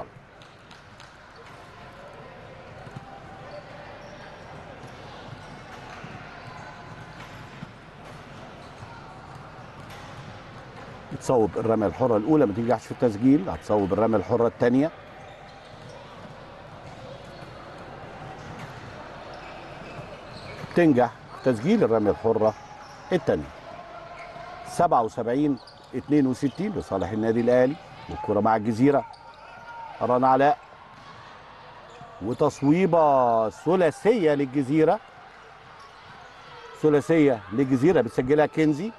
بتصوب الرميه الحره الاولى ما تنجحش في التسجيل هتصوب الرميه الحره الثانيه تنجح في تسجيل الرميه الحره الثانيه 77 62 لصالح النادي الاهلي والكره مع الجزيره رنا علاء وتصويبه ثلاثيه للجزيره ثلاثيه للجزيره بتسجلها كنزي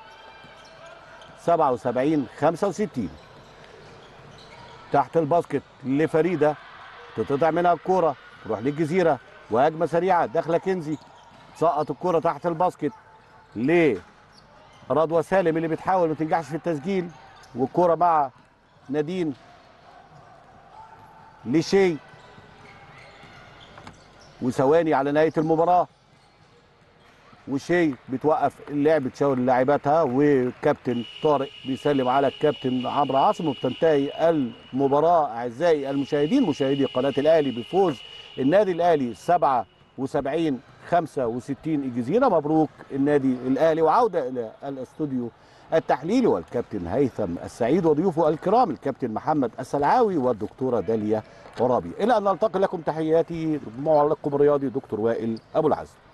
77 65 تحت الباسكت لفريده تتقطع منها الكوره تروح للجزيره وهجمه سريعه داخله كنزي سقط الكوره تحت الباسكت ل رضوى سالم اللي بتحاول ما تنجحش في التسجيل والكوره مع نادين لشي وثواني على نهايه المباراه وشي بتوقف اللعب تشاور لاعباتها وكابتن طارق بيسلم على الكابتن عمرو عاصم وبتنتهي المباراه اعزائي المشاهدين مشاهدي قناه الاهلي بفوز النادي الاهلي 77 65 الجزيره مبروك النادي الاهلي وعوده الى الاستوديو التحليلي والكابتن هيثم السعيد وضيوفه الكرام الكابتن محمد السلعاوي والدكتوره داليا عرابي الى ان نلتقي لكم تحياتي معلقكم الرياضي دكتور وائل ابو العزم